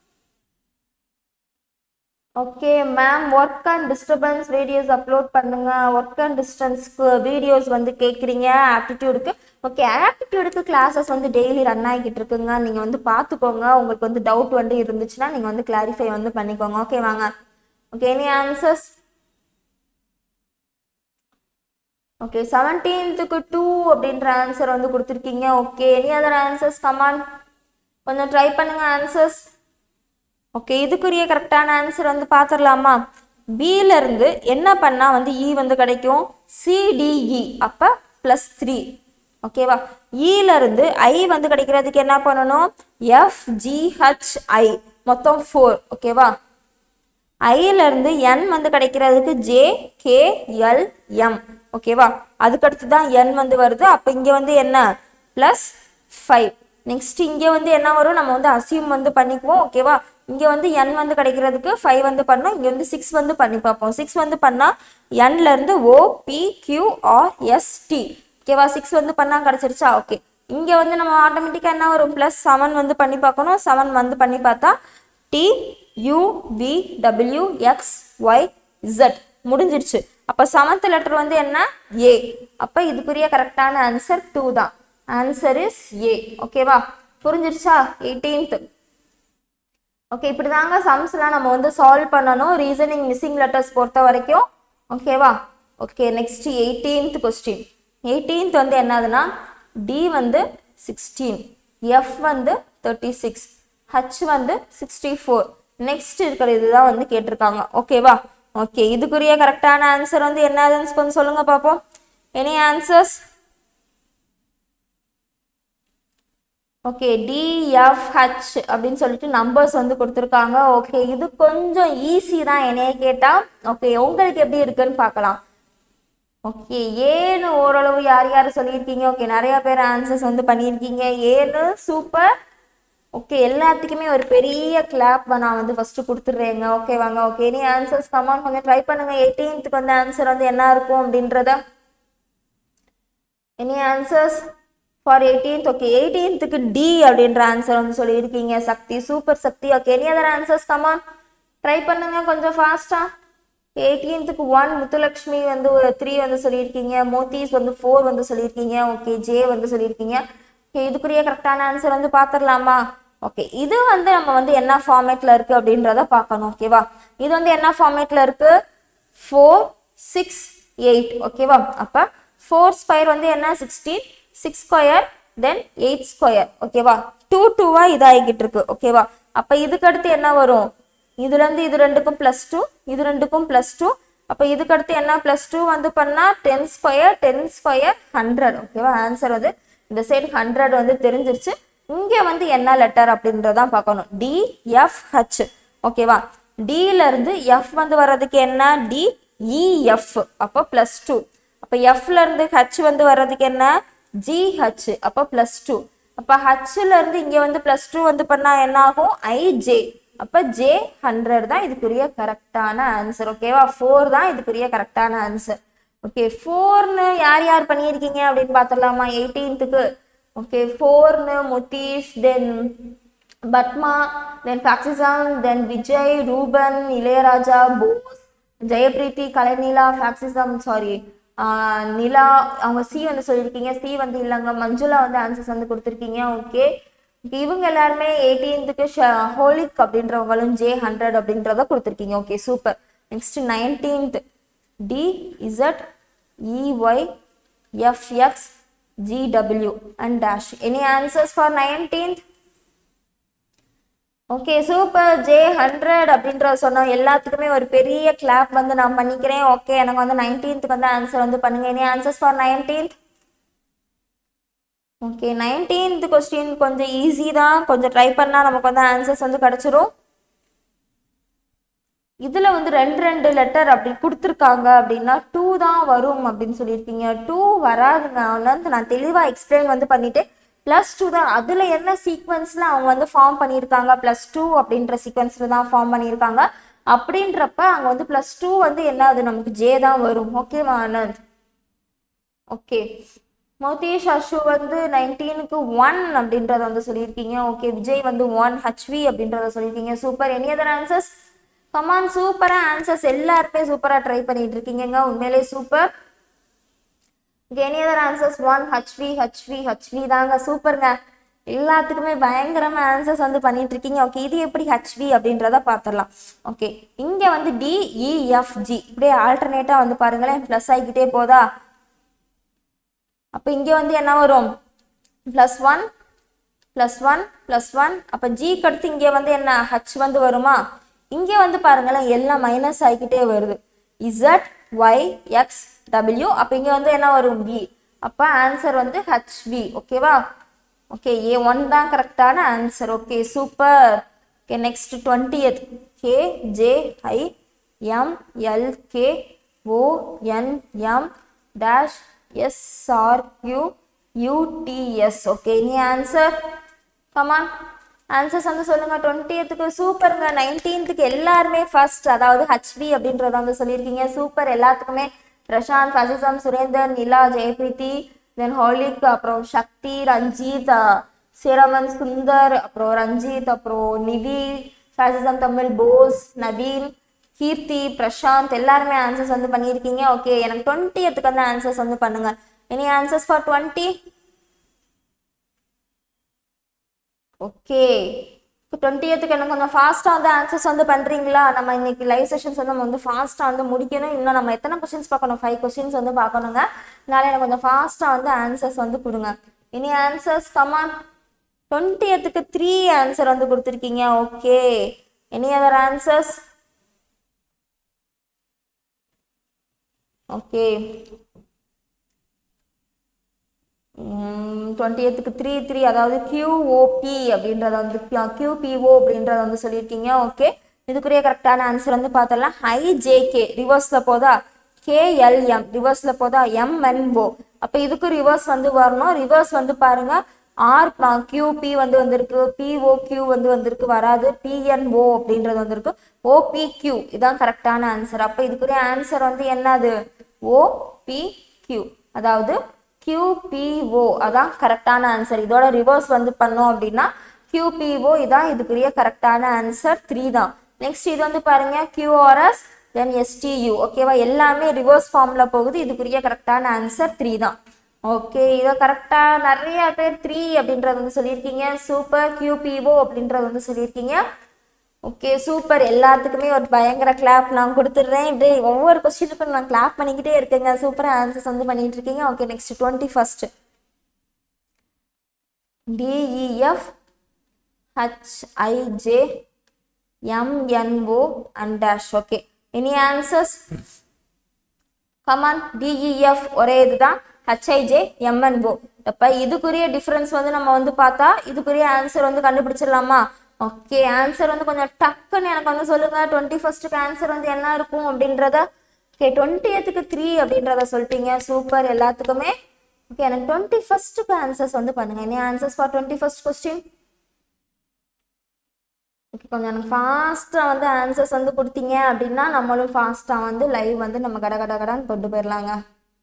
okay ma'am work and disturbance videos upload பண்ணுங்க ஒர்க் அண்ட் டிஸ்டன்ஸ்க்கு வீடியோஸ் வந்து கேட்குறீங்க ஆப்டிடியூடுக்கு ஓகே ஆப்டிடியூடுக்கு கிளாஸஸ் வந்து டெய்லி ரன் ஆகிக்கிட்டு இருக்குங்க நீங்கள் வந்து பார்த்துக்கோங்க உங்களுக்கு வந்து டவுட் வந்து இருந்துச்சுன்னா நீங்கள் வந்து கிளாரிஃபை வந்து பண்ணிக்கோங்க ஓகே வாங்க ஓகே எனி ஆன்சர்ஸ் ஓகே செவன்டீன்த்துக்கு டூ அப்படின்ற ஆன்சர் வந்து கொடுத்துருக்கீங்க okay any other answers come on கொஞ்சம் ட்ரை பண்ணுங்க ஆன்சர்ஸ் ஓகே இதுக்குரிய கரெக்டான ஆன்சர் வந்து பார்த்துடலாமா பில இருந்து என்ன பண்ணா வந்து இ வந்து கிடைக்கும் சிடிஇ அப்ப பிளஸ் த்ரீ ஓகேவா ஈல இருந்து ஐ வந்து கிடைக்கிறதுக்கு என்ன பண்ணணும் எஃப் ஜிஹெச் ஐ மொத்தம் ஃபோர் ஓகேவா ஐல இருந்து என் வந்து கிடைக்கிறதுக்கு ஜே கே எல் எம் ஓகேவா அதுக்கடுத்து தான் என் வந்து வருது அப்போ இங்கே வந்து என்ன ப்ளஸ் ஃபைவ் நெக்ஸ்ட் இங்கே வந்து என்ன வரும் நம்ம வந்து அசியூம் வந்து பண்ணிக்குவோம் ஓகேவா இங்கே வந்து என் வந்து கிடைக்கிறதுக்கு ஃபைவ் வந்து பண்ணோம் இங்கே வந்து சிக்ஸ் வந்து பண்ணி பார்ப்போம் சிக்ஸ் வந்து பண்ணால் என்லேருந்து O P Q R S T ஓகேவா சிக்ஸ் வந்து பண்ணால் கிடச்சிருச்சா ஓகே இங்கே வந்து நம்ம ஆட்டோமேட்டிக்காக என்ன வரும் ப்ளஸ் செவன் வந்து பண்ணி பார்க்கணும் செவன் வந்து பண்ணி பார்த்தா T U V W X Y Z முடிஞ்சிருச்சு அப்போ செவன்த் லெட்டர் வந்து என்ன ஏ அப்போ இதுக்குரிய கரெக்டான ஆன்சர் டூ தான் ஆன்சர் இஸ் ஏ ஓகேவா புரிஞ்சிருச்சா எயிட்டீன்த் ஓகே இப்படி தாங்க சம்ஸ்லாம் நம்ம வந்து சால்வ் பண்ணணும் ரீசனிங் மிஸ்ஸிங் லெட்டர்ஸ் பொறுத்த வரைக்கும் ஓகேவா okay next eighteenth question eighteenth வந்து என்னதுன்னா டி வந்து சிக்ஸ்டீன் எஃப் வந்து தேர்ட்டி சிக்ஸ் ஹச் வந்து சிக்ஸ்டி ஃபோர் நெக்ஸ்ட் இருக்கிற இதுதான் வந்து கேட்டிருக்காங்க ஓகேவா ஓகே இதுக்குரிய கரெக்டான ஆன்சர் வந்து என்னதுன்னு கொஞ்சம் சொல்லுங்க பார்ப்போம் எனி ஆன்சர்ஸ் ஓகே டிஎஃப்ஹெச் அப்படின்னு சொல்லிட்டு நம்பர்ஸ் வந்து கொடுத்துருக்காங்க ஓகே இது கொஞ்சம் ஈஸி தான் என்னைய கேட்டால் ஓகே உங்களுக்கு எப்படி இருக்குன்னு பார்க்கலாம் ஓகே ஏன்னு ஓரளவு யார் யார் சொல்லியிருக்கீங்க ஓகே நிறைய பேர் ஆன்சர்ஸ் வந்து பண்ணியிருக்கீங்க ஏன்னு சூப்பர் ஓகே எல்லாத்துக்குமே ஒரு பெரிய கிளாப் நான் வந்து ஃபர்ஸ்ட் கொடுத்துட்றேங்க ஓகே வாங்க ஓகே நீ ஆன்சர்ஸ் கமான் கொஞ்சம் ட்ரை பண்ணுங்க எயிட்டீன்த்துக்கு வந்து ஆன்சர் வந்து என்ன இருக்கும் அப்படின்றத any answers for eighteenth okay எயிட்டீன்த்துக்கு டி அப்படின்ற ஆன்சர் வந்து சொல்லியிருக்கீங்க Shakti super Shakti okay any other answers come on try பண்ணுங்க கொஞ்சம் ஃபாஸ்ட்டாக எயிட்டீன்த்துக்கு ஒன் முத்துலக்ஷ்மி வந்து ஒரு த்ரீ வந்து சொல்லியிருக்கீங்க மோத்திஸ் வந்து ஃபோர் வந்து சொல்லியிருக்கீங்க ஓகே ஜே வந்து சொல்லியிருக்கீங்க ஓகே இதுக்குரிய கரெக்டான ஆன்சர் வந்து பார்த்துடலாமா ஓகே இது வந்து நம்ம வந்து என்ன ஃபார்மேட்டில் இருக்குது அப்படின்றத பார்க்கணும் ஓகேவா இது வந்து என்ன ஃபார்மேட்டில் இருக்குது ஃபோர் சிக்ஸ் எயிட் ஓகேவா அப்போ ஃபோர் ஸ்கொயர் வந்து என்ன sixteen six square then eight square ஓகேவா டூ டூவாக இதாகிக்கிட்டு இருக்கு ஓகேவா அப்போ இதுக்கு அடுத்து என்ன வரும் இதுலேருந்து இது ரெண்டுக்கும் ப்ளஸ் டூ இது ரெண்டுக்கும் ப்ளஸ் டூ அப்போ இதுக்கு அடுத்து என்ன ப்ளஸ் டூ வந்து பண்ணால் ten square ten square hundred ஓகேவா ஆன்சர் வந்து இந்த சைடு ஹண்ட்ரட் வந்து தெரிஞ்சிருச்சு இங்கே வந்து என்ன லெட்டர் அப்படின்றதான் பார்க்கணும் டி எஃப் ஹச் ஓகேவா டில இருந்து எஃப் வந்து வர்றதுக்கு என்ன டி இஎஃப் அப்போ ப்ளஸ் டூ அப்போ எஃப்ல இருந்து ஹச் வந்து வர்றதுக்கு என்ன ஜிஹெச் அப்போ ப்ளஸ் டூ அப்போ ஹச்ல இருந்து இங்கே வந்து ப்ளஸ் டூ வந்து பண்ணால் என்ன ஆகும் ஐஜே அப்போ ஜே ஹண்ட்ரட் தான் இதுக்குரிய கரெக்டான ஆன்சர் ஓகேவா ஃபோர் தான் இதுக்குரிய கரெக்டான ஆன்சர் ஓகே ஃபோர்னு யார் யார் பண்ணியிருக்கீங்க அப்படின்னு பார்த்துடலாமா எயிட்டீன்த்துக்கு ஓகே ஃபோர்னு முத்தீஷ் தென் பத்மா தென் ஃபேக்சிசம் தென் விஜய் ரூபன் இளையராஜா போஸ் ஜெயபிரீத்தி கலைநீலா ஃபேக்சிசம் சாரி நிலா அவங்க சி வந்து சொல்லியிருக்கீங்க சி வந்து இல்லைங்க மஞ்சுளா வந்து ஆன்சர்ஸ் வந்து கொடுத்துருக்கீங்க ஓகே இவங்க எல்லாருமே எயிட்டீன்த்துக்கு ஹோலிக் அப்படின்றவங்களும் ஜே ஹண்ட்ரட் அப்படின்றத கொடுத்துருக்கீங்க okay super next nineteenth T Z EY FX GW and dash any answers for nineteenth okay super J hundred அப்படின்ற சொன்ன எல்லாத்துக்குமே ஒரு பெரிய கிளாப் வந்து நான் பண்ணிக்கிறேன் ஓகே எனக்கு வந்து நைன்டீன்த்துக்கு வந்து ஆன்சர் வந்து பண்ணுங்க any answers for nineteenth okay nineteenth question கொஞ்சம் ஈஸி தான் கொஞ்சம் ட்ரை பண்ணால் நமக்கு வந்து ஆன்சர்ஸ் வந்து கிடச்சிரும் இதில் வந்து ரெண்டு ரெண்டு லெட்டர் அப்படி கொடுத்துருக்காங்க அப்படின்னா டூ தான் வரும் அப்படின்னு சொல்லியிருக்கீங்க டூ வராதுங்க வந்து நான் தெளிவாக எக்ஸ்பிளைன் வந்து பண்ணிட்டு ப்ளஸ் டூ தான் அதில் என்ன சீக்வன்ஸில் அவங்க வந்து ஃபார்ம் பண்ணியிருக்காங்க ப்ளஸ் டூ அப்படின்ற சீக்வன்ஸில் தான் ஃபார்ம் பண்ணியிருக்காங்க அப்படின்றப்ப அங்கே வந்து ப்ளஸ் டூ வந்து என்ன அது நமக்கு ஜே தான் வரும் ஓகேவா ஆனந்த் ஓகே மோதீஷ் அஷு வந்து நைன்டீனுக்கு ஒன் அப்படின்றத வந்து சொல்லியிருக்கீங்க ஓகே விஜய் வந்து ஒன் ஹச்வி அப்படின்றத சொல்லியிருக்கீங்க super any other answers come on சூப்பராக ஆன்சர்ஸ் எல்லாருமே சூப்பராக ட்ரை பண்ணிட்டு இருக்கீங்க உண்மையிலே super any other answers one HV HV HV தாங்க சூப்பருங்க எல்லாத்துக்குமே பயங்கரமாக ஆன்சர்ஸ் வந்து பண்ணிட்டு இருக்கீங்க ஓகே இது எப்படி ஹச்வி அப்படின்றத பார்த்துடலாம் ஓகே இங்கே வந்து டிஇஎஃப்ஜி இப்படியே ஆல்டர்னேட்டாக வந்து பாருங்களேன் ப்ளஸ் ஆகிக்கிட்டே போதா அப்போ இங்கே வந்து என்ன வரும் plus one plus one plus one அப்போ ஜிக்கு அடுத்து இங்கே வந்து என்ன ஹச் வந்து வருமா இங்கே வந்து பாருங்களேன் எல்லாம் மைனஸ் ஆகிக்கிட்டே வருது இசட் ஒய் எக்ஸ் டபிள்யூ அப்போ இங்கே வந்து என்ன வரும் பி அப்போ ஆன்சர் வந்து ஹச்வி ஓகேவா ஓகே ஏ ஒன் தான் கரெக்டான answer okay super okay next twentieth K J I M L K O N M dash SRU UTS okay நீ ஆன்சர் கமான் ஆன்சர்ஸ் வந்து சொல்லுங்க டுவெண்ட்டியத்துக்கு சூப்பருங்க நைன்டீன்த்துக்கு எல்லாருமே ஃபர்ஸ்ட் அதாவது ஹச்வி அப்படின்றத வந்து சொல்லியிருக்கீங்க சூப்பர் எல்லாத்துக்குமே பிரசாந்த் ஃபசிசம் சுரேந்தர் நிலா ஜெயபிரீத்தி தென் ஹோலிக் அப்புறம் சக்தி ரஞ்சித் சிரமன் சுந்தர் அப்புறம் ரஞ்சித் அப்புறம் நிவி ஃபேசிசம் தமிழ் போஸ் நவீன் கீர்த்தி பிரசாந்த் எல்லாருமே ஆன்சர்ஸ் வந்து பண்ணியிருக்கீங்க ஓகே எனக்கு டுவெண்ட்டியத்துக்கு வந்து ஆன்சர்ஸ் வந்து பண்ணுங்க any answers for twenty okay இப்போ டுவெண்ட்டியத்துக்கு எனக்கு கொஞ்சம் ஃபாஸ்ட்டாக வந்து ஆன்சர்ஸ் வந்து பண்ணுறீங்களா நம்ம இன்னைக்கு லைவ் செஷன்ஸ் வந்து நம்ம வந்து ஃபாஸ்ட்டாக வந்து முடிக்கணும் இன்னும் நம்ம எத்தனை கொஸ்டின்ஸ் பார்க்கணும் ஃபைவ் கொஸ்டின்ஸ் வந்து பார்க்கணுங்க அதனால எனக்கு கொஞ்சம் ஃபாஸ்ட்டாக வந்து ஆன்சர்ஸ் வந்து கொடுங்க இனி ஆன்சர்ஸ் கமான் டுவெண்ட்டியத்துக்கு த்ரீ ஆன்சர் வந்து கொடுத்துருக்கீங்க okay any other answers okay twenty எத்துக்கு த்ரீ த்ரீ அதாவது கியூஓபி அப்படின்றத வந்து கியூபிஓ அப்படின்றத வந்து சொல்லியிருக்கீங்க ஓகே இதுக்குரிய கரெக்டான ஆன்சர் வந்து பார்த்தலாம் ஐஜேகே ரிவர்ஸில் போதா கேஎல்எம் ரிவர்ஸில் போதா எம்என்ஓ அப்போ இதுக்கு ரிவர்ஸ் வந்து வரணும் ரிவர்ஸ் வந்து பாருங்க ஆர் கியூபி வந்து வந்திருக்கு பிஓ கியூ வந்து வந்திருக்கு வராது பிஎன்ஓ அப்படின்றது வந்திருக்கு ஓபிக்யூ இதான் கரெக்டான ஆன்சர் அப்போ இதுக்குரிய ஆன்சர் வந்து என்னது ஓபிக்யூ அதாவது கியூபிஓ அதான் கரெக்டான ஆன்சர் இதோட ரிவர்ஸ் வந்து பண்ணோம் அப்படின்னா கியூபிஓ இதான் இதுக்குரிய கரெக்டான ஆன்சர் த்ரீ தான் நெக்ஸ்ட் இது வந்து பாருங்க கியூஆர்எஸ் தென் எஸ்டியூ ஓகேவா எல்லாமே ரிவர்ஸ் ஃபார்ம்ல போகுது இதுக்குரிய கரெக்டான ஆன்சர் த்ரீ தான் ஓகே இதை கரெக்டாக நிறைய பேர் த்ரீ அப்படின்றது வந்து சொல்லியிருக்கீங்க சூப்பர் கியூபிஓ அப்படின்றது வந்து சொல்லியிருக்கீங்க ஓகே சூப்பர் எல்லாத்துக்குமே ஒரு பயங்கர கிளாப் நான் கொடுத்துட்றேன் இப்படி ஒவ்வொரு கொஸ்டினுக்கும் நான் கிளாப் பண்ணிக்கிட்டே இருக்கேங்க சூப்பராக ஆன்சர்ஸ் வந்து பண்ணிட்டு இருக்கீங்க okay next twenty first DEF HIJ MNO and dash okay any answers come on DEF ஒரே இதுதான் ஹச்ஐஜே எம்என்ஓ அப்போ இதுக்குரிய டிஃப்ரென்ஸ் வந்து நம்ம வந்து பார்த்தா இதுக்குரிய ஆன்சர் வந்து கண்டுபிடிச்சிடலாமா ஓகே ஆன்சர் வந்து கொஞ்சம் டக்குன்னு எனக்கு வந்து சொல்லுங்க டுவெண்ட்டி ஃபர்ஸ்ட்டுக்கு ஆன்சர் வந்து என்ன இருக்கும் அப்படின்றத ஓகே டுவெண்ட்டி எத்துக்கு த்ரீ அப்படின்றத சொல்லிட்டீங்க சூப்பர் எல்லாத்துக்குமே ஓகே எனக்கு டுவெண்ட்டி ஃபர்ஸ்ட்டுக்கு ஆன்சர்ஸ் வந்து பண்ணுங்க என்ன answers for twenty first question okay கொஞ்சம் எனக்கு ஃபாஸ்ட்டாக வந்து ஆன்சர்ஸ் வந்து கொடுத்தீங்க அப்படின்னா நம்மளும் ஃபாஸ்ட்டாக வந்து லைவ் வந்து நம்ம கட கட கடான்னு கொண்டு போயிடலாங்க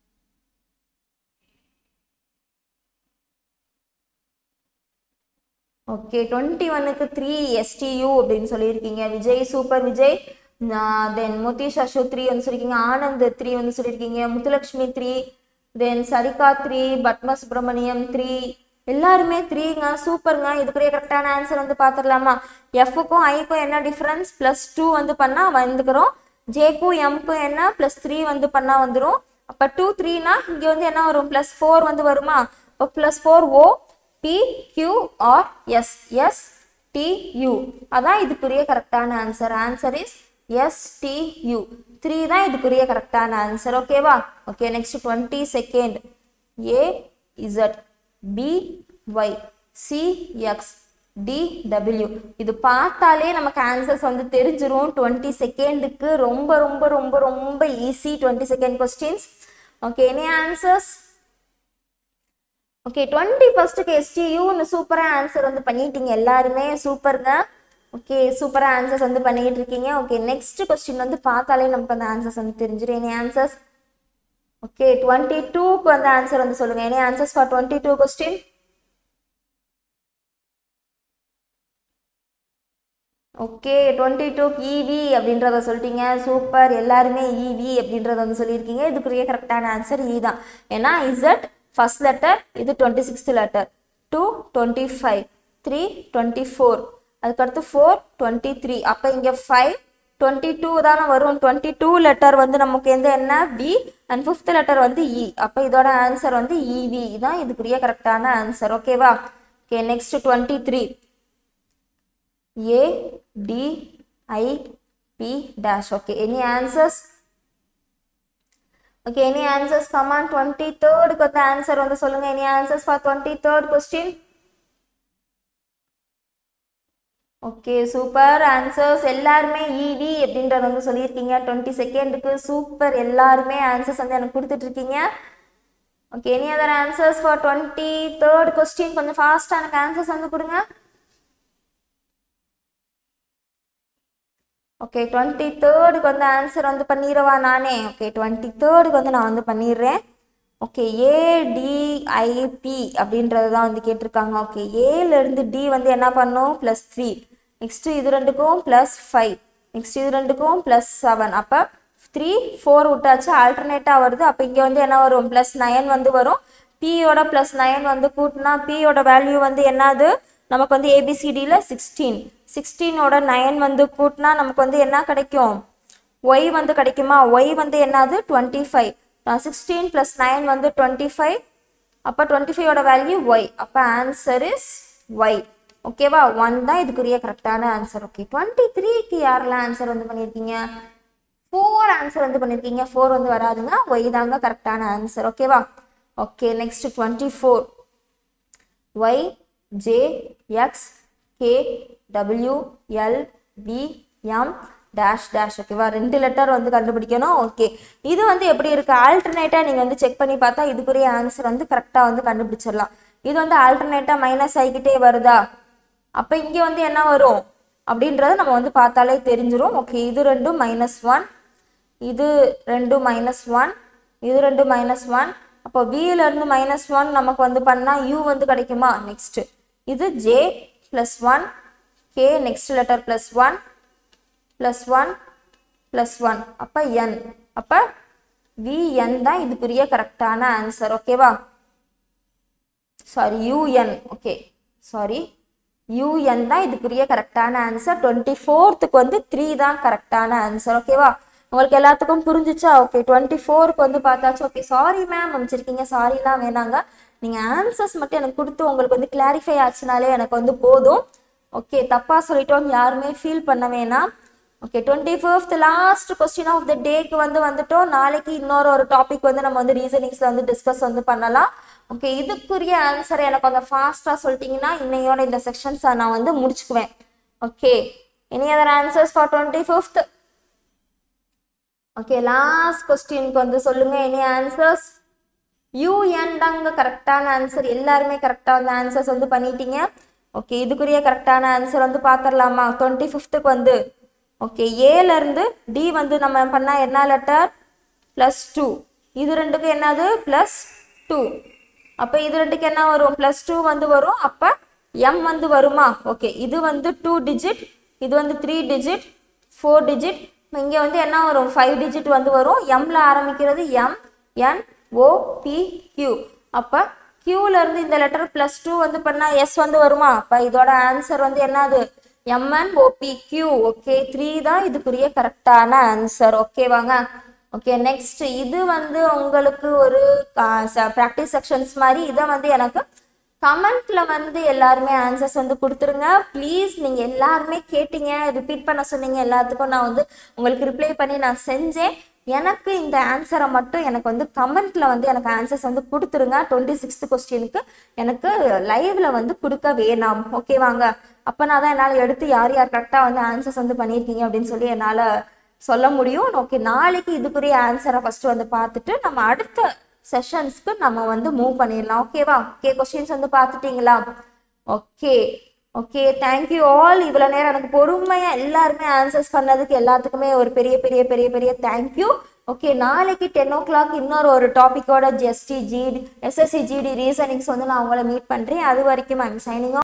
ஓகே டுவெண்ட்டி ஒனுக்கு த்ரீ எஸ்டியூ அப்படின்னு சொல்லியிருக்கீங்க விஜய் சூப்பர் விஜய் தென் முத்தீஷ் அஷோ த்ரீ வந்து சொல்லியிருக்கீங்க ஆனந்த் த்ரீ வந்து சொல்லியிருக்கீங்க Muthulakshmi three then Sarika three Padma Subramaniam three எல்லாருமே த்ரீங்க சூப்பருங்க இதுக்குரிய கரெக்டான ஆன்சர் வந்து பார்த்துடலாமா எஃப்க்கும் ஐக்கும் என்ன டிஃப்ரென்ஸ் ப்ளஸ் டூ வந்து பண்ணால் வந்துக்கிறோம் ஜேக்கும் எம்க்கும் என்ன ப்ளஸ் த்ரீ வந்து பண்ணால் வந்துடும் அப்போ டூ த்ரீனா இங்கே வந்து என்ன வரும் ப்ளஸ் ஃபோர் வந்து வருமா இப்போ plus four O P Q R S S T U அதான் இதுக்குரிய கரெக்டான answer answer is S T U three தான் இதுக்குரிய கரெக்டான ஆன்சர் ஓகேவா okay next twenty second A Z B Y C X D W இது பார்த்தாலே நமக்கு ஆன்சர்ஸ் வந்து தெரிஞ்சிரும் டுவெண்ட்டி செகண்டுக்கு ரொம்ப ரொம்ப ரொம்ப ரொம்ப easy twenty second questions okay any answers okay twenty ஃபர்ஸ்ட்டுக்கு எஸ்டியூன்னு சூப்பராக ஆன்சர் வந்து பண்ணிட்டீங்க எல்லாருமே சூப்பருங்க ஓகே சூப்பராக ஆன்சர்ஸ் வந்து பண்ணிக்கிட்டு இருக்கீங்க ஓகே நெக்ஸ்ட் கொஸ்டின் வந்து பார்த்தாலே நமக்கு அந்த ஆன்சர்ஸ் வந்து தெரிஞ்சிடும் எனி ஆன்சர்ஸ் ஓகே டுவெண்ட்டி டூக்கு வந்து ஆன்சர் வந்து சொல்லுங்க any answers for twenty two question okay twenty two EV அப்படின்றத சொல்லிட்டீங்க சூப்பர் எல்லாருமே இவி அப்படின்றத வந்து சொல்லியிருக்கீங்க இதுக்குரிய கரெக்டான ஆன்சர் இ தான் ஏன்னா இசட் ஃபர்ஸ்ட் லெட்டர் இது twenty sixth letter two twenty five three twenty four அதுக்கடுத்து ஃபோர் டுவெண்ட்டி த்ரீ அப்போ இங்கே ஃபைவ் டுவெண்ட்டி டூ தானே வரும் டுவெண்ட்டி டூ லெட்டர் வந்து நமக்கு எந்த என்ன பி அண்ட் ஃபிஃப்த் லெட்டர் வந்து இ அப்போ இதோட ஆன்சர் வந்து இவி தான் இதுக்குரிய கரெக்டான ஆன்சர் ஓகேவா okay next twenty three A D I B dash okay any answers okay any answers come on twenty தேர்டுக்கு வந்து ஆன்சர் வந்து சொல்லுங்க any answers for twenty third question okay super answers எல்லாருமே இவி அப்படின்றத வந்து சொல்லியிருக்கீங்க டுவெண்ட்டி செகண்டுக்கு சூப்பர் எல்லாருமே ஆன்சர்ஸ் வந்து எனக்கு கொடுத்துட்டு இருக்கீங்க okay any other answers for twenty third question கொஞ்சம் ஃபாஸ்ட்டாக எனக்கு ஆன்சர்ஸ் வந்து கொடுங்க ஓகே டுவெண்ட்டி தேர்டுக்கு வந்து ஆன்சர் வந்து பண்ணிடவா நானே ஓகே டுவெண்ட்டி தேர்டுக்கு வந்து நான் வந்து பண்ணிடுறேன் ஓகே ஏடிஐபி அப்படின்றது தான் வந்து கேட்டிருக்காங்க ஓகே ஏலேருந்து டி வந்து என்ன பண்ணும் ப்ளஸ் த்ரீ நெக்ஸ்ட்டு இது ரெண்டுக்கும் ப்ளஸ் ஃபைவ் நெக்ஸ்ட் இது ரெண்டுக்கும் ப்ளஸ் செவன் அப்போ த்ரீ ஃபோர் விட்டாச்சு ஆல்டர்னேட்டாக வருது அப்போ இங்கே வந்து என்ன வரும் ப்ளஸ் நயன் வந்து வரும் பியோட ப்ளஸ் நயன் வந்து கூட்டினா பியோட வேல்யூ வந்து என்னது நமக்கு வந்து ஏபிசிடியில் சிக்ஸ்டீன் சிக்ஸ்டீனோட நயன் வந்து கூட்டினா நமக்கு வந்து என்ன கிடைக்கும் ஒய் வந்து கிடைக்குமா ஒய் வந்து என்னது twenty five sixteen plus nine வந்து டுவெண்ட்டி ஃபைவ் அப்போ டுவெண்ட்டி ஃபைவோட வேல்யூ ஒய் அப்போ ஆன்சர் இஸ் ஒய் ஓகேவா ஒன் தான் இதுக்குரிய கரெக்டான ஆன்சர் ஓகே டுவெண்ட்டி த்ரீக்கு யாரெல்லாம் ஆன்சர் வந்து பண்ணியிருக்கீங்க ஃபோர் ஆன்சர் வந்து பண்ணியிருக்கீங்க ஃபோர் வந்து வராதுங்க ஒய் தாங்க கரெக்டான ஆன்சர் ஓகேவா okay next twenty four Y J X K W L P M dash dash ஓகேவா ரெண்டு லெட்டர் வந்து கண்டுபிடிக்கணும் ஓகே இது வந்து எப்படி இருக்கு ஆல்டர்னேட்டாக நீங்கள் வந்து செக் பண்ணி பார்த்தா இதுக்குரிய ஆன்சர் வந்து கரெக்டாக வந்து கண்டுபிடிச்சிடலாம் இது வந்து ஆல்டர்னேட்டாக மைனஸ் ஆகிக்கிட்டே வருதா அப்போ இங்கே வந்து என்ன வரும் அப்படின்றத நம்ம வந்து பார்த்தாலே தெரிஞ்சிரும் ஓகே இது ரெண்டும் மைனஸ் ஒன் இது ரெண்டு மைனஸ் ஒன் இது ரெண்டு மைனஸ் ஒன் அப்போ வியில இருந்து மைனஸ் ஒன் நமக்கு வந்து பண்ணால் யூ வந்து கிடைக்குமா நெக்ஸ்ட் இது J plus one K next letter plus one plus one plus one அப்போ என் அப்போ விஎன் தான் இதுக்குரிய கரெக்டான ஆன்சர் ஓகேவா sorry UN okay sorry UN தான் இதுக்குரிய கரெக்டான ஆன்சர் டுவெண்ட்டி ஃபோர்த்துக்கு வந்து த்ரீ தான் கரெக்டான ஆன்சர் ஓகேவா உங்களுக்கு எல்லாத்துக்கும் புரிஞ்சுச்சா ஓகே டுவெண்ட்டி ஃபோருக்கு வந்து பார்த்தாச்சு ஓகே சாரி மேம் அமைச்சிருக்கீங்க சாரிலாம் வேணாங்க நீங்கள் ஆன்சர்ஸ் மட்டும் எனக்கு கொடுத்து உங்களுக்கு வந்து கிளாரிஃபை ஆச்சுனாலே எனக்கு வந்து போதும் ஓகே தப்பாக சொல்லிட்டோம் யாருமே ஃபீல் பண்ண வேணாம் okay twenty fifth last question of the டேக்கு வந்து வந்துட்டோம் நாளைக்கு இன்னொரு ஒரு டாபிக் வந்து நம்ம வந்து ரீசனிங்ஸில் வந்து டிஸ்கஸ் வந்து பண்ணலாம் ஓகே இதுக்குரிய ஆன்சர் எனக்கு கொஞ்சம் ஃபாஸ்ட்டாக சொல்லிட்டீங்கன்னா இன்னையோட இந்த செக்ஷன்ஸை நான் வந்து முடிச்சுக்குவேன் okay any other answers for twenty fifth okay last கொஸ்டினுக்கு வந்து சொல்லுங்க எனி ஆன்சர்ஸ் யூஎன் தாங்க கரெக்டான ஆன்சர் எல்லாருமே கரெக்டாக வந்து ஆன்சர்ஸ் வந்து பண்ணிட்டீங்க ஓகே இதுக்குரிய கரெக்டான ஆன்சர் வந்து பார்த்துடலாமா டுவெண்ட்டி ஃபிஃப்த்துக்கு வந்து ஓகே ஏலேருந்து டி வந்து நம்ம பண்ணால் என்ன லெட்டர் ப்ளஸ் டூ இது ரெண்டுக்கும் என்னது ப்ளஸ் டூ அப்போ இது ரெண்டுக்கு என்ன வரும் ப்ளஸ் டூ வந்து வரும் அப்போ எம் வந்து வருமா ஓகே இது வந்து டூ டிஜிட் இது வந்து த்ரீ டிஜிட் ஃபோர் டிஜிட் இங்கே வந்து என்ன வரும் ஃபைவ் டிஜிட் வந்து வரும் எம்ல ஆரம்பிக்கிறது M N O P Q அப்போ கியூல இருந்து இந்த லெட்டர் ப்ளஸ் டூ வந்து பண்ணால் எஸ் வந்து வருமா அப்போ இதோட ஆன்சர் வந்து என்னது MN OP Q okay three தான் இதுக்குரிய கரெக்டான ஆன்சர் ஓகேவாங்க ஓகே நெக்ஸ்ட் இது வந்து உங்களுக்கு ஒரு ப்ராக்டிஸ் செக்ஷன்ஸ் மாதிரி இதை வந்து எனக்கு கமெண்ட்ல வந்து எல்லாருமே ஆன்சர்ஸ் வந்து கொடுத்துருங்க ப்ளீஸ் நீங்கள் எல்லாருமே கேட்டீங்க ரிப்பீட் பண்ண சொன்னீங்க எல்லாத்துக்கும் நான் வந்து உங்களுக்கு ரிப்ளை பண்ணி நான் செஞ்சேன் எனக்கு இந்த ஆன்சரை மட்டும் எனக்கு வந்து கமெண்ட்ல வந்து எனக்கு ஆன்சர்ஸ் வந்து கொடுத்துருங்க டுவெண்ட்டி சிக்ஸ்த் கொஸ்டினுக்கு எனக்கு லைவ்ல வந்து கொடுக்க வேணாம் ஓகேவாங்க அப்போனா தான் என்னால் எடுத்து யார் யார் கரெக்டாக வந்து ஆன்சர்ஸ் வந்து பண்ணியிருக்கீங்க அப்படின்னு சொல்லி என்னால் சொல்ல முடியும் ஓகே நாளைக்கு இதுக்குரிய ஆன்சரை ஃபர்ஸ்ட் வந்து பார்த்துட்டு நம்ம அடுத்த செஷன்ஸ்க்கு நம்ம வந்து மூவ் பண்ணிடலாம் ஓகேவா ஓகே கொஸ்டின்ஸ் வந்து பார்த்துட்டீங்களா ஓகே ஓகே தேங்க்யூ ஆல் இவ்வளோ நேரம் எனக்கு பொறுமையாக எல்லாருமே ஆன்சர்ஸ் பண்ணதுக்கு எல்லாத்துக்குமே ஒரு பெரிய பெரிய பெரிய பெரிய தேங்க்யூ ஓகே நாளைக்கு டென் ஓ கிளாக் இன்னொரு ஒரு டாப்பிக்கோட GST GD SSC GD reasonings வந்து நான் உங்களை மீட் பண்ணுறேன் அது வரைக்கும் ஐம் சைனிங்